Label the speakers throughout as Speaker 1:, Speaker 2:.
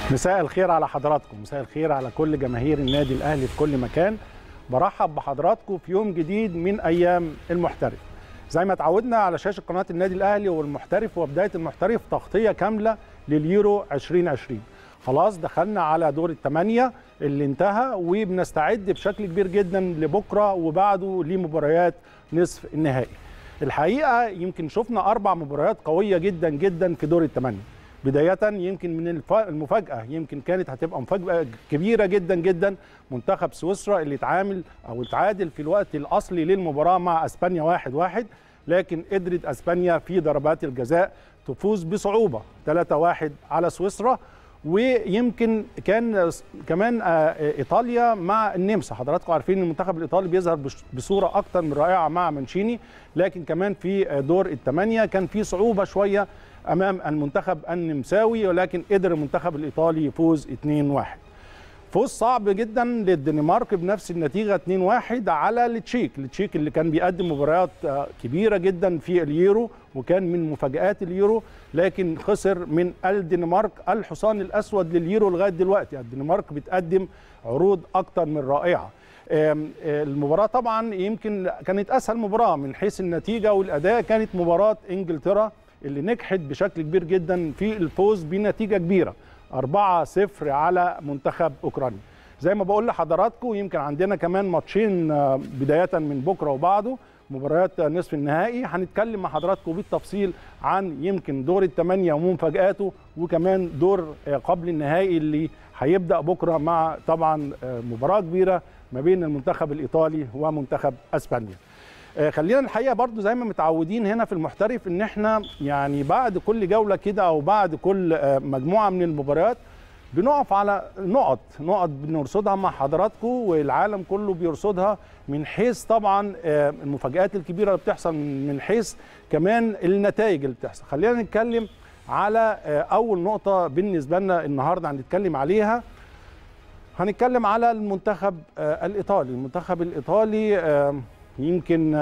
Speaker 1: مساء الخير على حضراتكم مساء الخير على كل جماهير النادي الاهلي في كل مكان برحب بحضراتكم في يوم جديد من ايام المحترف زي ما اتعودنا على شاشه قناه النادي الاهلي والمحترف وبدايه المحترف تغطيه كامله لليورو 2020 خلاص دخلنا على دور الثمانيه اللي انتهى وبنستعد بشكل كبير جدا لبكره وبعده لمباريات نصف النهائي الحقيقه يمكن شفنا اربع مباريات قويه جدا جدا في دور الثمانيه بداية يمكن من المفاجأة يمكن كانت هتبقى مفاجأة كبيرة جدا جدا منتخب سويسرا اللي اتعامل أو اتعادل في الوقت الأصلي للمباراة مع أسبانيا واحد واحد لكن قدرت أسبانيا في ضربات الجزاء تفوز بصعوبة 3-1 على سويسرا ويمكن كان كمان ايطاليا مع النمسا حضراتكم عارفين المنتخب الايطالي بيظهر بصوره اكتر من رائعه مع مانشيني لكن كمان في دور الثمانيه كان في صعوبه شويه امام المنتخب النمساوي ولكن قدر المنتخب الايطالي يفوز 2-1 فوز صعب جدا للدنمارك بنفس النتيجه 2-1 على التشيك التشيك اللي كان بيقدم مباريات كبيره جدا في اليورو وكان من مفاجات اليورو لكن خسر من الدنمارك الحصان الاسود لليورو لغايه دلوقتي الدنمارك بتقدم عروض اكتر من رائعه المباراه طبعا يمكن كانت اسهل مباراه من حيث النتيجه والاداء كانت مباراه انجلترا اللي نجحت بشكل كبير جدا في الفوز بنتيجه كبيره 4-0 على منتخب اوكرانيا زي ما بقول لحضراتكم يمكن عندنا كمان ماتشين بدايه من بكره وبعده مباريات نصف النهائي هنتكلم مع حضراتكم بالتفصيل عن يمكن دور الثمانيه ومفاجاته وكمان دور قبل النهائي اللي هيبدا بكره مع طبعا مباراه كبيره ما بين المنتخب الايطالي ومنتخب اسبانيا خلينا الحقيقه برضو زي ما متعودين هنا في المحترف ان احنا يعني بعد كل جوله كده او بعد كل مجموعه من المباريات بنقف على نقط نقط بنرصدها مع حضراتكم والعالم كله بيرصدها من حيث طبعا المفاجآت الكبيره اللي بتحصل من حيث كمان النتائج اللي بتحصل خلينا نتكلم على اول نقطه بالنسبه لنا النهارده هنتكلم عليها هنتكلم على المنتخب الايطالي المنتخب الايطالي يمكن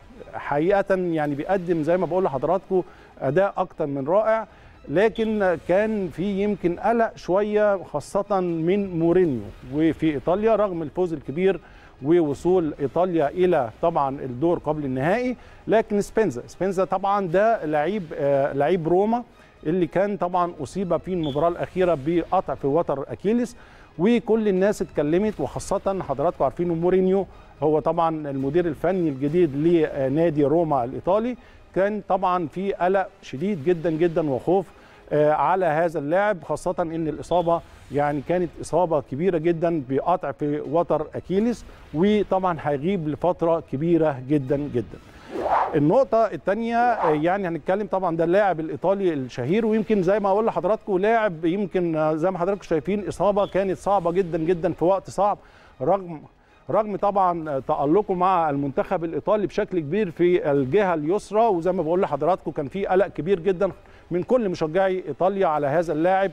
Speaker 1: حقيقه يعني بيقدم زي ما بقول لحضراتكم اداء اكتر من رائع لكن كان في يمكن قلق شويه خاصه من مورينيو وفي ايطاليا رغم الفوز الكبير ووصول ايطاليا الى طبعا الدور قبل النهائي لكن سبينزا سبينزا طبعا ده لعيب لعيب روما اللي كان طبعا اصيب في المباراه الاخيره بقطع في وتر اكيليس وكل الناس اتكلمت وخاصه حضراتكم عارفين مورينيو هو طبعا المدير الفني الجديد لنادي روما الايطالي كان طبعا في قلق شديد جدا جدا وخوف على هذا اللاعب خاصه ان الاصابه يعني كانت اصابه كبيره جدا بقطع في وتر اكيليس وطبعا هيغيب لفتره كبيره جدا جدا النقطة الثانية يعني هنتكلم طبعا ده اللاعب الإيطالي الشهير ويمكن زي ما أقول لحضراتكم لاعب يمكن زي ما حضراتكم شايفين إصابة كانت صعبة جدا جدا في وقت صعب رغم رغم طبعا تألقه مع المنتخب الإيطالي بشكل كبير في الجهة اليسرى وزي ما بقول لحضراتكم كان في قلق كبير جدا من كل مشجعي إيطاليا على هذا اللاعب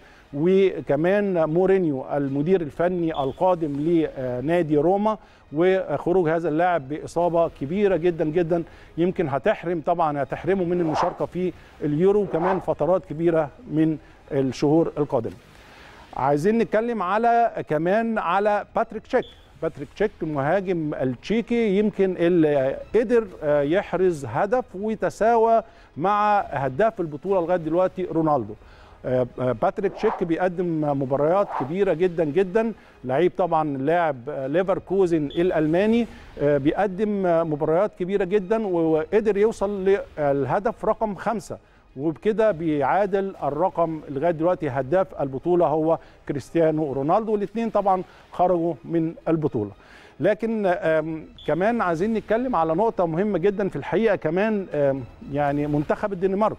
Speaker 1: وكمان مورينيو المدير الفني القادم لنادي روما وخروج هذا اللاعب باصابه كبيره جدا جدا يمكن هتحرم طبعا هتحرمه من المشاركه في اليورو وكمان فترات كبيره من الشهور القادمه. عايزين نتكلم على كمان على باتريك تشيك باتريك تشيك المهاجم التشيكي يمكن اللي قدر يحرز هدف وتساوى مع هداف البطوله لغايه دلوقتي رونالدو. باتريك تشيك بيقدم مباريات كبيره جدا جدا لعيب طبعا لاعب ليفركوزن الالماني بيقدم مباريات كبيره جدا وقدر يوصل للهدف رقم خمسة وبكده بيعادل الرقم لغايه دلوقتي هداف البطوله هو كريستيانو رونالدو والاثنين طبعا خرجوا من البطوله لكن كمان عايزين نتكلم على نقطه مهمه جدا في الحقيقه كمان يعني منتخب الدنمارك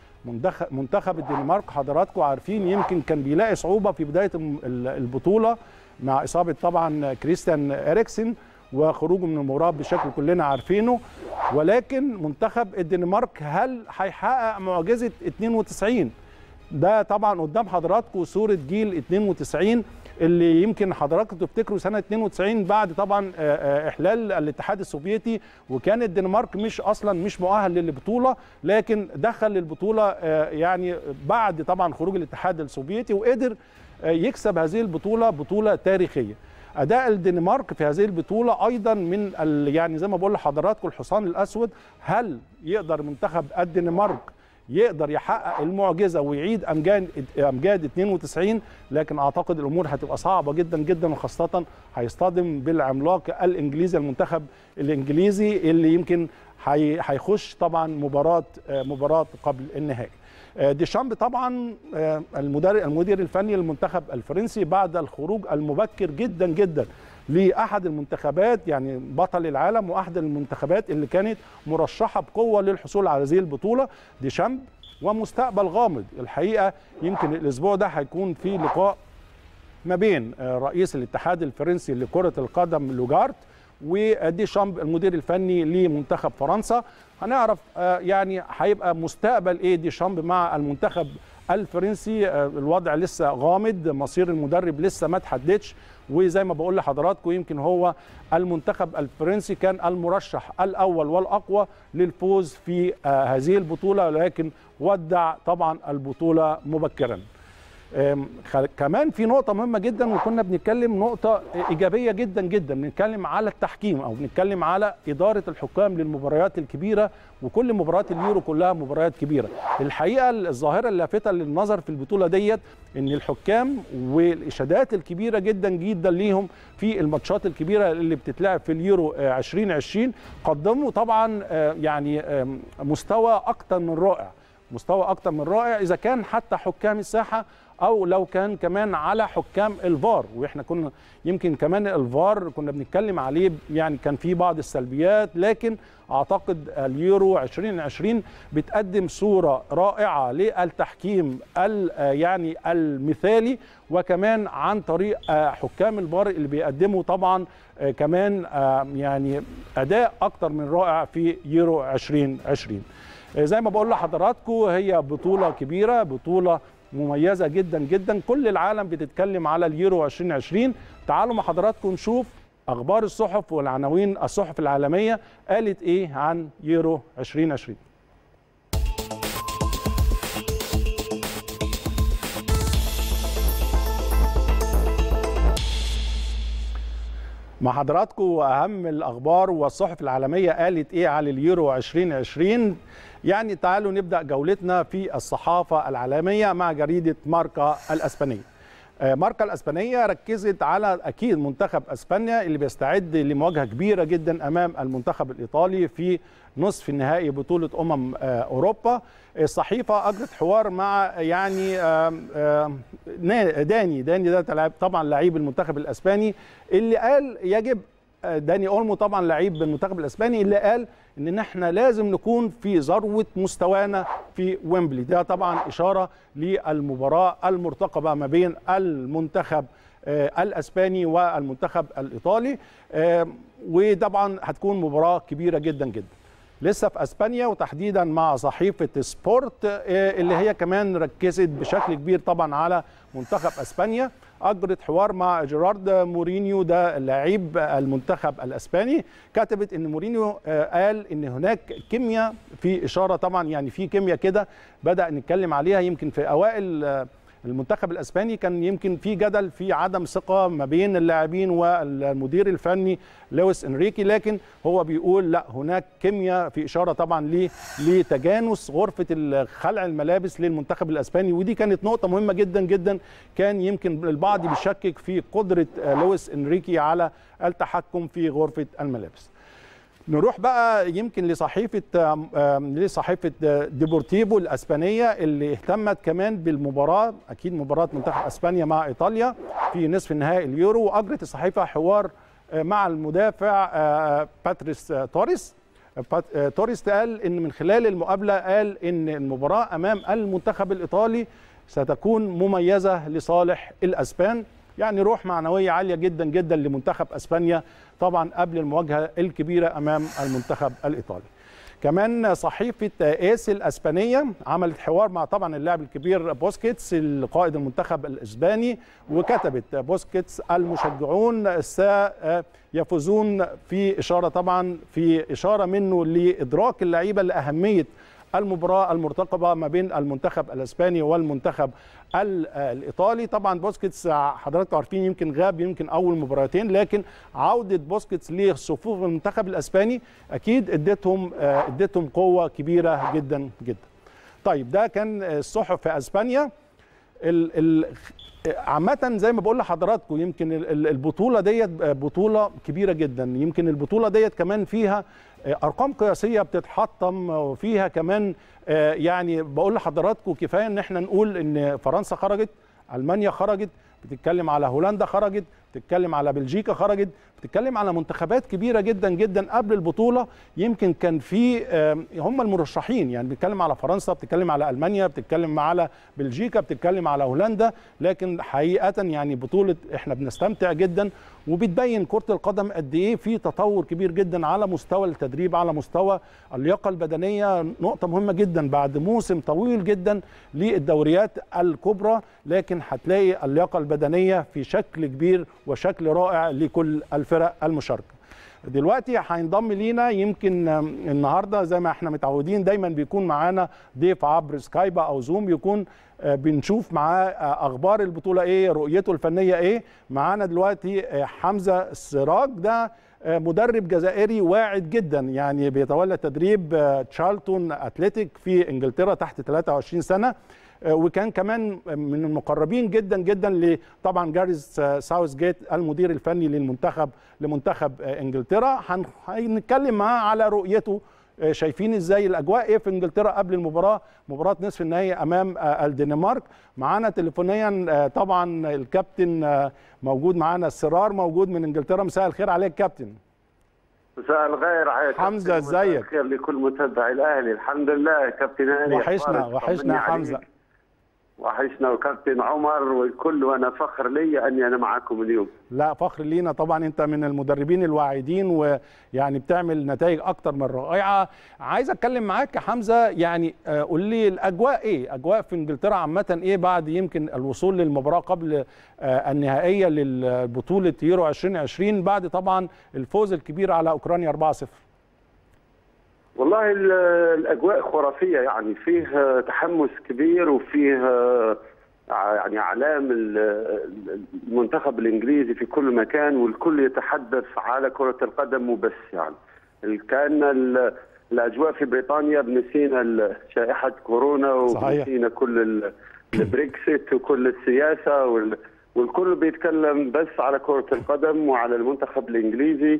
Speaker 1: منتخب الدنمارك حضراتكم عارفين يمكن كان بيلاقي صعوبه في بدايه البطوله مع اصابه طبعا كريستيان اريكسن وخروجه من المباراه بشكل كلنا عارفينه ولكن منتخب الدنمارك هل هيحقق معجزه 92 ده طبعا قدام حضراتكم صوره جيل 92 اللي يمكن حضراتكم تفتكروا سنه 92 بعد طبعا احلال الاتحاد السوفيتي وكان الدنمارك مش اصلا مش مؤهل للبطوله لكن دخل البطوله يعني بعد طبعا خروج الاتحاد السوفيتي وقدر يكسب هذه البطوله بطوله تاريخيه اداء الدنمارك في هذه البطوله ايضا من يعني زي ما بقول لحضراتكم الحصان الاسود هل يقدر منتخب الدنمارك يقدر يحقق المعجزه ويعيد امجاد امجاد 92 لكن اعتقد الامور هتبقى صعبه جدا جدا وخاصه هيصطدم بالعملاق الانجليزي المنتخب الانجليزي اللي يمكن هيخش طبعا مباراه مباراه قبل النهائي ديشامب طبعا المدير المدير الفني للمنتخب الفرنسي بعد الخروج المبكر جدا جدا لاحد المنتخبات يعني بطل العالم واحد المنتخبات اللي كانت مرشحه بقوه للحصول على هذه البطوله ديشامب ومستقبل غامض الحقيقه يمكن الاسبوع ده هيكون في لقاء ما بين رئيس الاتحاد الفرنسي لكره القدم لوجارت وديشامب المدير الفني لمنتخب فرنسا هنعرف يعني هيبقى مستقبل ايه ديشامب مع المنتخب الفرنسي الوضع لسه غامض مصير المدرب لسه ما تحددش وزي ما بقول لحضراتكم يمكن هو المنتخب الفرنسي كان المرشح الاول والاقوى للفوز في هذه البطوله لكن ودع طبعا البطوله مبكرا كمان في نقطة مهمة جدا وكنا بنتكلم نقطة إيجابية جدا جدا بنتكلم على التحكيم أو بنتكلم على إدارة الحكام للمباريات الكبيرة وكل مباريات اليورو كلها مباريات كبيرة الحقيقة الظاهرة اللافتة للنظر في البطولة ديت إن الحكام والإشادات الكبيرة جدا جدا ليهم في الماتشات الكبيرة اللي بتتلعب في اليورو 2020 قدموا طبعا يعني مستوى أكتر من رائع مستوى أكتر من رائع إذا كان حتى حكام الساحة او لو كان كمان على حكام الفار واحنا كنا يمكن كمان الفار كنا بنتكلم عليه يعني كان في بعض السلبيات لكن اعتقد اليورو 2020 بتقدم صوره رائعه للتحكيم يعني المثالي وكمان عن طريق حكام الفار اللي بيقدموا طبعا كمان يعني اداء اكتر من رائع في يورو 2020 زي ما بقول لحضراتكم هي بطوله كبيره بطوله مميزه جدا جدا كل العالم بتتكلم على اليورو 2020 تعالوا مع حضراتكم نشوف اخبار الصحف والعناوين الصحف العالميه قالت ايه عن يورو 2020 مع حضراتكم اهم الاخبار والصحف العالميه قالت ايه على اليورو 2020 يعني تعالوا نبدا جولتنا في الصحافه العالميه مع جريده ماركا الاسبانيه ماركا الاسبانيه ركزت على اكيد منتخب اسبانيا اللي بيستعد لمواجهه كبيره جدا امام المنتخب الايطالي في نصف النهائي بطوله امم اوروبا الصحيفه اجرت حوار مع يعني داني داني ده طبعا لعيب المنتخب الاسباني اللي قال يجب داني اولمو طبعا لعيب المنتخب الاسباني اللي قال ان احنا لازم نكون في ذروه مستوانا في ويمبلي ده طبعا اشاره للمباراه المرتقبه ما بين المنتخب الاسباني والمنتخب الايطالي وطبعا هتكون مباراه كبيره جدا جدا لسه في اسبانيا وتحديدا مع صحيفه سبورت اللي هي كمان ركزت بشكل كبير طبعا على منتخب اسبانيا اجرت حوار مع جيرارد مورينيو ده لعيب المنتخب الاسباني كتبت ان مورينيو قال ان هناك كيمياء في اشاره طبعا يعني في كيمياء كده بدا نتكلم عليها يمكن في اوائل المنتخب الاسباني كان يمكن في جدل في عدم ثقه ما بين اللاعبين والمدير الفني لويس انريكي لكن هو بيقول لا هناك كيمياء في اشاره طبعا لتجانس غرفه خلع الملابس للمنتخب الاسباني ودي كانت نقطه مهمه جدا جدا كان يمكن البعض بيشكك في قدره لويس انريكي على التحكم في غرفه الملابس نروح بقى يمكن لصحيفه لصحيفه ديبورتيفو الاسبانيه اللي اهتمت كمان بالمباراه اكيد مباراه منتخب اسبانيا مع ايطاليا في نصف النهائي اليورو واجرت الصحيفه حوار مع المدافع باتريس توريس توريس قال ان من خلال المقابله قال ان المباراه امام المنتخب الايطالي ستكون مميزه لصالح الاسبان يعني روح معنويه عاليه جدا جدا لمنتخب اسبانيا طبعا قبل المواجهه الكبيره امام المنتخب الايطالي. كمان صحيفه ايس الاسبانيه عملت حوار مع طبعا اللاعب الكبير بوسكيتس قائد المنتخب الاسباني وكتبت بوسكيتس المشجعون سيفوزون في اشاره طبعا في اشاره منه لادراك اللعيبه لاهميه المباراه المرتقبه ما بين المنتخب الاسباني والمنتخب الايطالي طبعا بوسكيتس حضراتكم عارفين يمكن غاب يمكن اول مباراتين لكن عوده بوسكيتس لصفوف المنتخب الاسباني اكيد ادتهم ادتهم قوه كبيره جدا جدا طيب ده كان الصحف في اسبانيا ال ال عامة زي ما بقول لحضراتكم يمكن البطولة ديت بطولة كبيرة جدا يمكن البطولة ديت كمان فيها ارقام قياسيه بتتحطم وفيها كمان يعني بقول لحضراتكم كفايه ان احنا نقول ان فرنسا خرجت المانيا خرجت بتتكلم على هولندا خرجت بتتكلم على بلجيكا خرجت بتتكلم على منتخبات كبيره جدا جدا قبل البطوله يمكن كان في هم المرشحين يعني بتتكلم على فرنسا بتتكلم على المانيا بتتكلم على بلجيكا بتتكلم على هولندا لكن حقيقه يعني بطوله احنا بنستمتع جدا وبتبين كره القدم قد ايه في تطور كبير جدا على مستوى التدريب على مستوى اللياقه البدنيه نقطه مهمه جدا بعد موسم طويل جدا للدوريات الكبرى لكن هتلاقي اللياقه البدنيه في شكل كبير وشكل رائع لكل الفرق المشاركه دلوقتي هينضم لينا يمكن النهارده زي ما احنا متعودين دايما بيكون معانا ضيف عبر سكايب او زوم يكون بنشوف معاه اخبار البطوله ايه رؤيته الفنيه ايه معانا دلوقتي حمزه السراج ده مدرب جزائري واعد جدا يعني بيتولى تدريب تشارلتون اتلتيك في انجلترا تحت 23 سنه وكان كمان من المقربين جدا جدا لطبعا جاريس ساوث جيت المدير الفني للمنتخب لمنتخب انجلترا هنتكلم معاه على رؤيته شايفين ازاي الاجواء ايه في انجلترا قبل المباراه مباراه نصف النهائي امام الدنمارك معانا تليفونيا طبعا الكابتن موجود معانا السرار موجود من انجلترا مساء الخير عليك كابتن
Speaker 2: مساء الخير عليك
Speaker 1: حمزه ازيك
Speaker 2: الخير لكل متابعي الاهلي الحمد لله كابتن هاني
Speaker 1: وحشنا وحشنا حمزه
Speaker 2: وحشنا وكابتن عمر والكل وانا فخر لي اني انا معاكم اليوم
Speaker 1: لا فخر لينا طبعا انت من المدربين الواعدين ويعني بتعمل نتائج اكتر من رائعه عايز اتكلم معاك يا حمزه يعني قول لي الاجواء ايه اجواء في انجلترا عامه ايه بعد يمكن الوصول للمباراه قبل النهائيه للبطوله يورو 2020 بعد طبعا الفوز الكبير على اوكرانيا 4-0
Speaker 2: والله الاجواء خرافيه يعني فيه تحمس كبير وفيه يعني اعلام المنتخب الانجليزي في كل مكان والكل يتحدث على كره القدم وبس يعني كان الاجواء في بريطانيا بنسينا شائحه كورونا وبنسينا كل البريكسيت وكل السياسه والكل بيتكلم بس على كره القدم وعلى المنتخب الانجليزي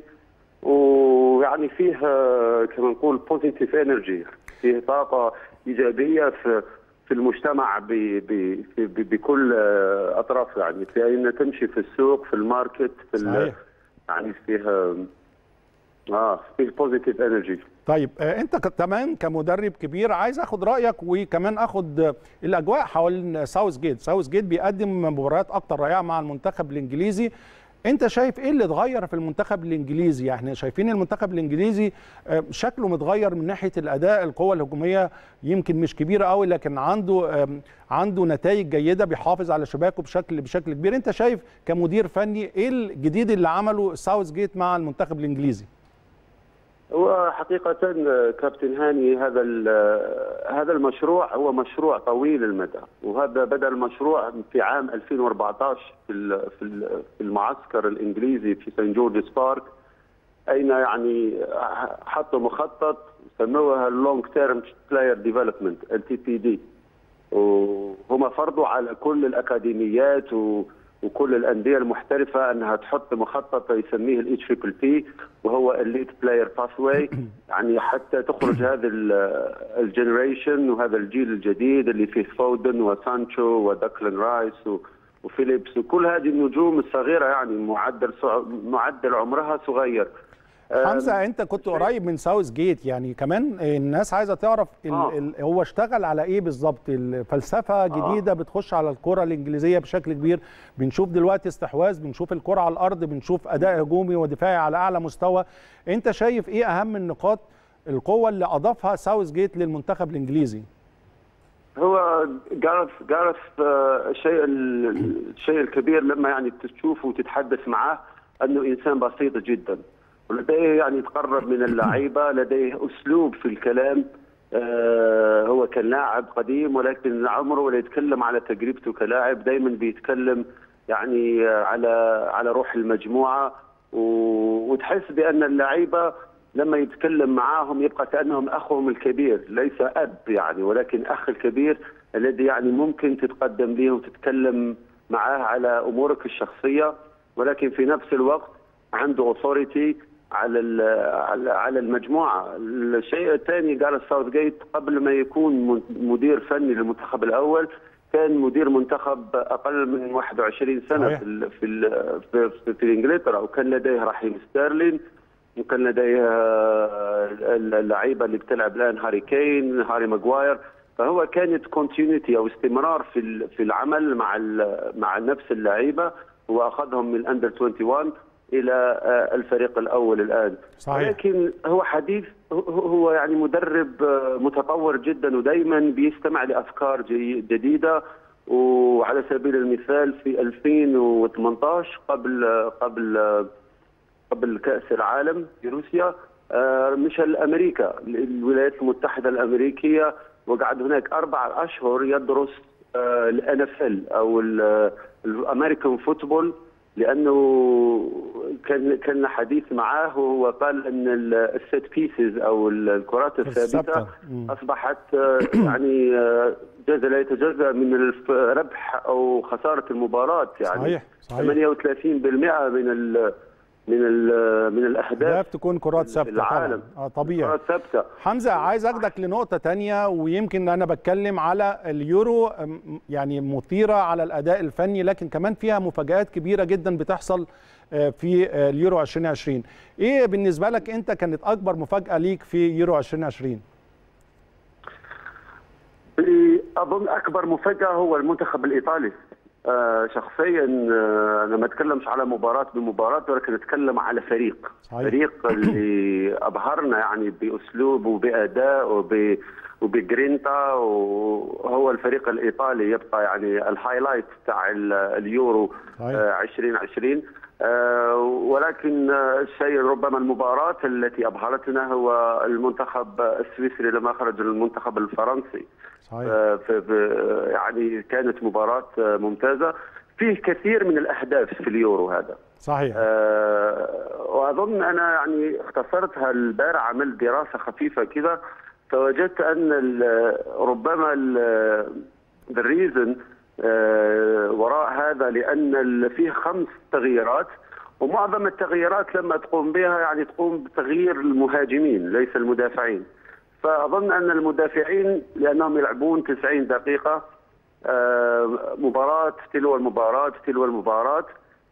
Speaker 2: ويعني فيه كما نقول بوزيتيف انرجي فيه طاقه ايجابيه في في المجتمع ب ب بكل اطرافه يعني في اين تمشي في السوق في الماركت في
Speaker 1: صحيح.
Speaker 2: يعني فيها اه فيه بوزيتيف انرجي
Speaker 1: طيب انت كمان كمدرب كبير عايز اخد رايك وكمان اخد الاجواء حوالين ساوث جيت ساوث جيت بيقدم مباريات اكتر رائعه مع المنتخب الانجليزي انت شايف ايه اللي اتغير في المنتخب الانجليزي يعني شايفين المنتخب الانجليزي شكله متغير من ناحيه الاداء القوه الهجوميه يمكن مش كبيره قوي لكن عنده عنده نتائج جيده بيحافظ على شباكه بشكل بشكل كبير انت شايف كمدير فني ايه الجديد اللي عمله ساوث جيت مع المنتخب الانجليزي
Speaker 2: هو حقيقة كابتن هاني هذا هذا المشروع هو مشروع طويل المدى وهذا بدأ المشروع في عام 2014 في في المعسكر الانجليزي في سان جورجز بارك اين يعني حطوا مخطط سموها اللونج تيرم بلاير ديفلوبمنت ال تي بي دي وهم فرضوا على كل الاكاديميات و وكل الانديه المحترفه انها تحط مخطط يسميه الاتش تريبل بي وهو الليد بلاير باث واي يعني حتى تخرج هذا الجنريشن وهذا الجيل الجديد اللي فيه فودن وسانشو ودكلن رايس وفيليبس وكل هذه النجوم الصغيره يعني معدل معدل عمرها صغير
Speaker 1: حمزه انت كنت قريب من ساوث جيت يعني كمان الناس عايزه تعرف آه. ال ال هو اشتغل على ايه بالظبط الفلسفه جديده آه. بتخش على الكره الانجليزيه بشكل كبير بنشوف دلوقتي استحواذ بنشوف الكره على الارض بنشوف اداء هجومي ودفاعي على اعلى مستوى انت شايف ايه اهم النقاط القوه اللي اضافها ساوث جيت للمنتخب الانجليزي
Speaker 2: هو جارث جارث الشيء الشيء الكبير لما يعني تشوفه وتتحدث معاه انه انسان بسيط جدا ولديه يعني يتقرب من اللعيبه لديه اسلوب في الكلام آه، هو كان لاعب قديم ولكن عمره ولا يتكلم على تجربته كلاعب دائما بيتكلم يعني آه، على على روح المجموعه و- وتحس بان اللعيبه لما يتكلم معاهم يبقى كانهم اخوهم الكبير ليس اب يعني ولكن اخ الكبير الذي يعني ممكن تتقدم به وتتكلم معاه على امورك الشخصيه ولكن في نفس الوقت عنده اوثوريتي على ال- على على المجموعه، الشيء الثاني قال ساوث جيت قبل ما يكون من- مدير فني للمنتخب الاول كان مدير منتخب اقل من 21 سنه
Speaker 1: صحيح.
Speaker 2: في ال في ال في, في, في انجلترا وكان لديه رحيم ستيرلين وكان لديه آه، اللعيبه اللي بتلعب الان هاري كين هاري ماجواير فهو كانت كونتينيتي او استمرار في ال- في العمل مع ال- مع نفس اللعيبه واخذهم من الاندر 21 الى آه، الفريق الاول الان
Speaker 1: صحيح.
Speaker 2: ولكن هو حديث هو- هو يعني مدرب آه، متطور جدا ودائما بيستمع لافكار جي- جديده وعلى سبيل المثال في 2018 قبل آه، قبل آه، قبل كأس العالم في روسيا آه، مشى لأمريكا الولايات المتحدة الأمريكية وقعد هناك أربع أشهر يدرس الان اف ال أو الأمريكان فوتبول لأنه كان كان له حديث معاه وهو قال أن السيت بيسز أو الكرات الثابتة
Speaker 1: الثابتة. مم.
Speaker 2: أصبحت آه، يعني آه، جزء لا يتجزأ من الف- ربح أو خسارة المباراة يعني
Speaker 1: صحيح صحيح
Speaker 2: 38% من ال من ال من الاهداف
Speaker 1: اهداف تكون كرات ثابته
Speaker 2: العالم.
Speaker 1: طبعا اه طبيعي
Speaker 2: كرات ثابته
Speaker 1: حمزه عايز اخدك لنقطه تانية ويمكن انا بتكلم على اليورو أم، يعني مثيره على الاداء الفني لكن كمان فيها مفاجات كبيره جدا بتحصل آه، في آه، اليورو 2020 ايه بالنسبه لك انت كانت اكبر مفاجاه ليك في يورو 2020
Speaker 2: اظن اكبر مفاجاه هو المنتخب الايطالي آه، شخصيا آه، انا ما اتكلمش على مباراه بمباراه ولكن اتكلم على فريق
Speaker 1: صحيح.
Speaker 2: فريق اللي ابهرنا يعني باسلوب وباداء وب وبجرينتا وهو الفريق الايطالي يبقى يعني الهايلايت بتاع ال- اليورو
Speaker 1: صحيح.
Speaker 2: آه، 2020 آه، ولكن آه، الشيء ربما المباراة التي أبهرتنا هو المنتخب السويسري لما خرج المنتخب الفرنسي
Speaker 1: صحيح
Speaker 2: آه، ف- ف- يعني كانت مباراة آه، ممتازة فيه كثير من الأهداف في اليورو هذا
Speaker 1: صحيح
Speaker 2: آه، واظن انا يعني اختصرتها البارح عملت دراسه خفيفه كده فوجدت ان ال- ربما الريزن وراء هذا لان ال- فيه خمس تغييرات ومعظم التغييرات لما تقوم بها يعني تقوم بتغيير المهاجمين ليس المدافعين فاظن ان المدافعين لانهم يلعبون 90 دقيقه آه، مباراة تلو المباراة تلو المباراة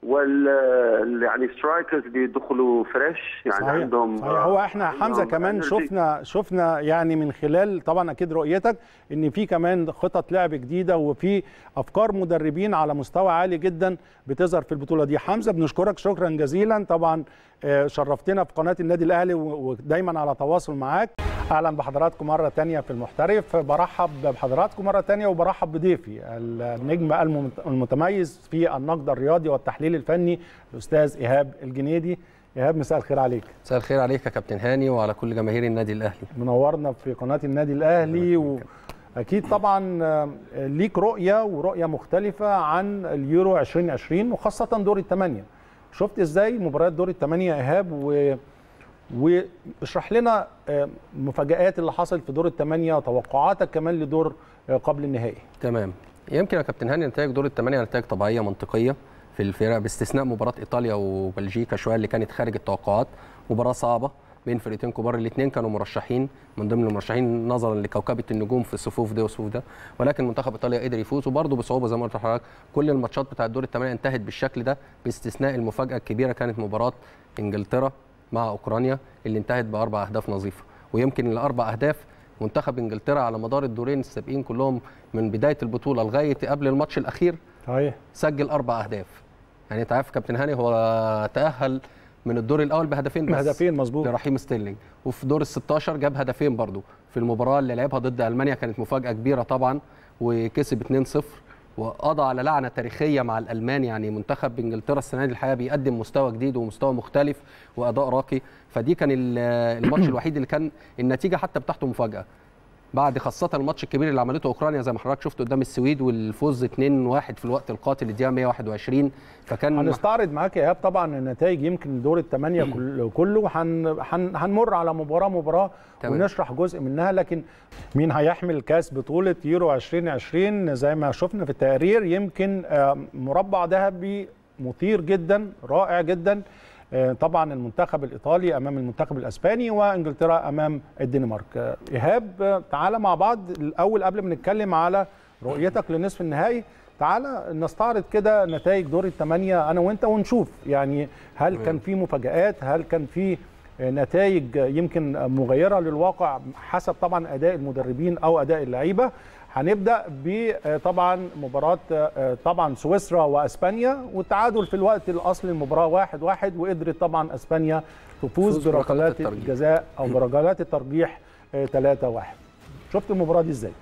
Speaker 2: وال يعني سترايكرز بيدخلوا فريش يعني
Speaker 1: صحيح
Speaker 2: عندهم
Speaker 1: صحيح هو احنا
Speaker 2: عندهم
Speaker 1: حمزه كمان
Speaker 2: energy.
Speaker 1: شفنا شفنا يعني من خلال طبعا اكيد رؤيتك ان في كمان خطط لعب جديده وفي افكار مدربين على مستوى عالي جدا بتظهر في البطوله دي حمزه بنشكرك شكرا جزيلا طبعا آه، شرفتنا في قناه النادي الاهلي و- ودايما على تواصل معاك اهلا بحضراتكم مره تانية في المحترف برحب بحضراتكم مره تانية وبرحب بضيفي النجم المت- المتميز في النقد الرياضي والتحليل الفني الاستاذ ايهاب الجنيدي ايهاب مساء الخير عليك
Speaker 3: مساء الخير عليك يا كابتن هاني وعلى كل جماهير النادي الاهلي
Speaker 1: منورنا في قناه النادي الاهلي واكيد طبعا آه، ليك رؤيه ورؤيه مختلفه عن اليورو 2020 وخاصه دور الثمانيه شفت ازاي مباريات دور الثمانيه ايهاب و واشرح لنا آه، المفاجآت اللي حصلت في دور الثمانيه وتوقعاتك كمان لدور آه، قبل النهائي
Speaker 3: تمام يمكن يا كابتن هاني نتائج دور الثمانيه نتائج طبيعيه منطقيه في الفرق باستثناء مباراه ايطاليا وبلجيكا شويه اللي كانت خارج التوقعات مباراه صعبه بين فرقتين كبار الاثنين كانوا مرشحين من ضمن المرشحين نظرا لكوكبه النجوم في الصفوف ده والصفوف ده ولكن منتخب ايطاليا قدر يفوز وبرضه بصعوبه زي ما قلت لحضرتك كل الماتشات بتاعه دور الثمانيه انتهت بالشكل ده باستثناء المفاجاه الكبيره كانت مباراه انجلترا مع اوكرانيا اللي انتهت باربع اهداف نظيفه ويمكن الاربع اهداف منتخب انجلترا على مدار الدورين السابقين كلهم من بدايه البطوله لغايه قبل الماتش الاخير
Speaker 1: صحيح
Speaker 3: سجل اربع اهداف يعني انت عارف كابتن هاني هو تاهل من الدور الاول بهدفين بس
Speaker 1: بهدفين مظبوط
Speaker 3: لرحيم ستيرلينج وفي دور ال 16 جاب هدفين برضو في المباراه اللي لعبها ضد المانيا كانت مفاجاه كبيره طبعا وكسب 2-0 وقضى على لعنه تاريخيه مع الالمان يعني منتخب انجلترا السنه دي الحقيقه بيقدم مستوى جديد ومستوى مختلف واداء راقي فدي كان ال- الماتش الوحيد اللي كان النتيجه حتى بتاعته مفاجاه بعد خاصه الماتش الكبير اللي عملته اوكرانيا زي ما حضرتك شفت قدام السويد والفوز 2-1 في الوقت القاتل الدقيقه 121 فكان
Speaker 1: هنستعرض معاك يا ايهاب طبعا النتائج يمكن دور الثمانيه كل- كله هن هن هنمر على مباراه مباراه
Speaker 3: تمام.
Speaker 1: ونشرح جزء منها لكن مين هيحمل كاس بطوله يورو 2020 زي ما شفنا في التقرير يمكن آه، مربع ذهبي مثير جدا رائع جدا آه، طبعا المنتخب الايطالي امام المنتخب الاسباني وانجلترا امام الدنمارك آه، ايهاب آه، تعالى مع بعض الاول قبل ما نتكلم على رؤيتك لنصف النهائي تعالى نستعرض كده نتائج دور الثمانيه انا وانت ونشوف يعني هل كان في مفاجات هل كان في نتائج يمكن مغيره للواقع حسب طبعا اداء المدربين او اداء اللعيبه هنبدا بطبعا مباراه طبعا سويسرا واسبانيا والتعادل في الوقت الاصلي المباراه واحد واحد وقدرت طبعا اسبانيا تفوز
Speaker 3: تفوز بركلات
Speaker 1: بركلات
Speaker 3: الترجيح.
Speaker 1: الجزاء او بركلات الترجيح 3 1 شفت المباراه دي ازاي؟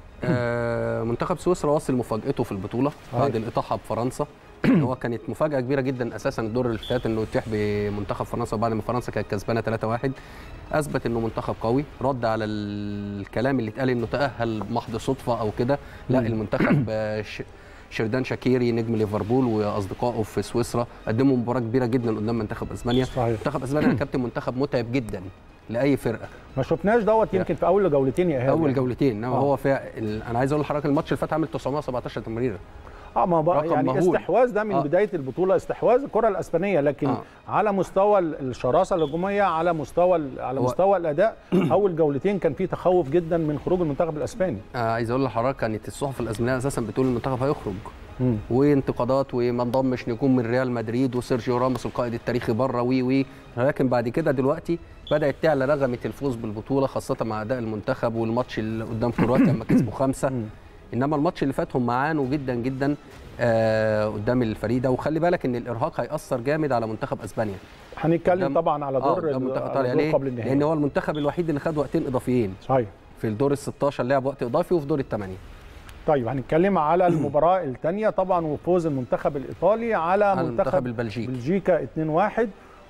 Speaker 3: آه، منتخب سويسرا واصل مفاجأته في البطولة
Speaker 1: صحيح.
Speaker 3: بعد الإطاحة بفرنسا هو كانت مفاجأة كبيرة جدا أساسا الدور اللي فات إنه يتيح بمنتخب فرنسا بعد ما فرنسا كانت كسبانة 3-1 أثبت إنه منتخب قوي رد على الكلام اللي اتقال إنه تأهل محض صدفة أو كده لا
Speaker 1: مم.
Speaker 3: المنتخب آه، ش- شردان شاكيري نجم ليفربول واصدقائه في سويسرا قدموا مباراه كبيره جدا قدام منتخب اسبانيا
Speaker 1: صحيح.
Speaker 3: منتخب اسبانيا يا كابتن منتخب متعب جدا لاي فرقه
Speaker 1: ما شفناش دوت يمكن في اول جولتين يا ايهاب
Speaker 3: اول
Speaker 1: يعني.
Speaker 3: جولتين انما
Speaker 1: آه.
Speaker 3: هو فيها ال- انا عايز اقول لحضرتك الماتش اللي فات عامل 917 تمريره
Speaker 1: اه ما بقى
Speaker 3: رقم
Speaker 1: يعني
Speaker 3: مهول.
Speaker 1: استحواذ ده من
Speaker 3: آه.
Speaker 1: بدايه البطوله استحواذ الكره الاسبانيه لكن
Speaker 3: آه.
Speaker 1: آه. على مستوى الشراسه الهجوميه على مستوى ال- على
Speaker 3: هو-
Speaker 1: مستوى الاداء اول جولتين كان في تخوف جدا من خروج المنتخب الاسباني
Speaker 3: آه عايز اقول لحضرتك كانت الصحف الاسبانيه اساسا بتقول المنتخب هيخرج
Speaker 1: مم.
Speaker 3: وانتقادات وما انضمش نجوم من ريال مدريد وسيرجيو راموس القائد التاريخي بره وي وي ولكن بعد كده دلوقتي بدات تعلى رغمه الفوز بالبطوله خاصه مع اداء المنتخب والماتش اللي قدام كرواتيا لما كسبوا خمسه
Speaker 1: مم.
Speaker 3: انما الماتش اللي فات هم عانوا جدا جدا آه قدام الفريق ده وخلي بالك ان الارهاق هياثر جامد على منتخب اسبانيا
Speaker 1: هنتكلم
Speaker 3: قدام-
Speaker 1: طبعا على
Speaker 3: آه،
Speaker 1: دور
Speaker 3: قدام
Speaker 1: ال-
Speaker 3: منتخب
Speaker 1: على
Speaker 3: ايطاليا
Speaker 1: دور
Speaker 3: ليه؟
Speaker 1: قبل النهائي
Speaker 3: لان هو المنتخب الوحيد اللي خد وقتين اضافيين
Speaker 1: صحيح
Speaker 3: في الدور ال 16 لعب وقت اضافي وفي دور الثمانيه
Speaker 1: طيب هنتكلم على المباراه الثانيه طبعا وفوز المنتخب الايطالي على,
Speaker 3: على
Speaker 1: منتخب
Speaker 3: المنتخب البلجيكي
Speaker 1: بلجيكا 2-1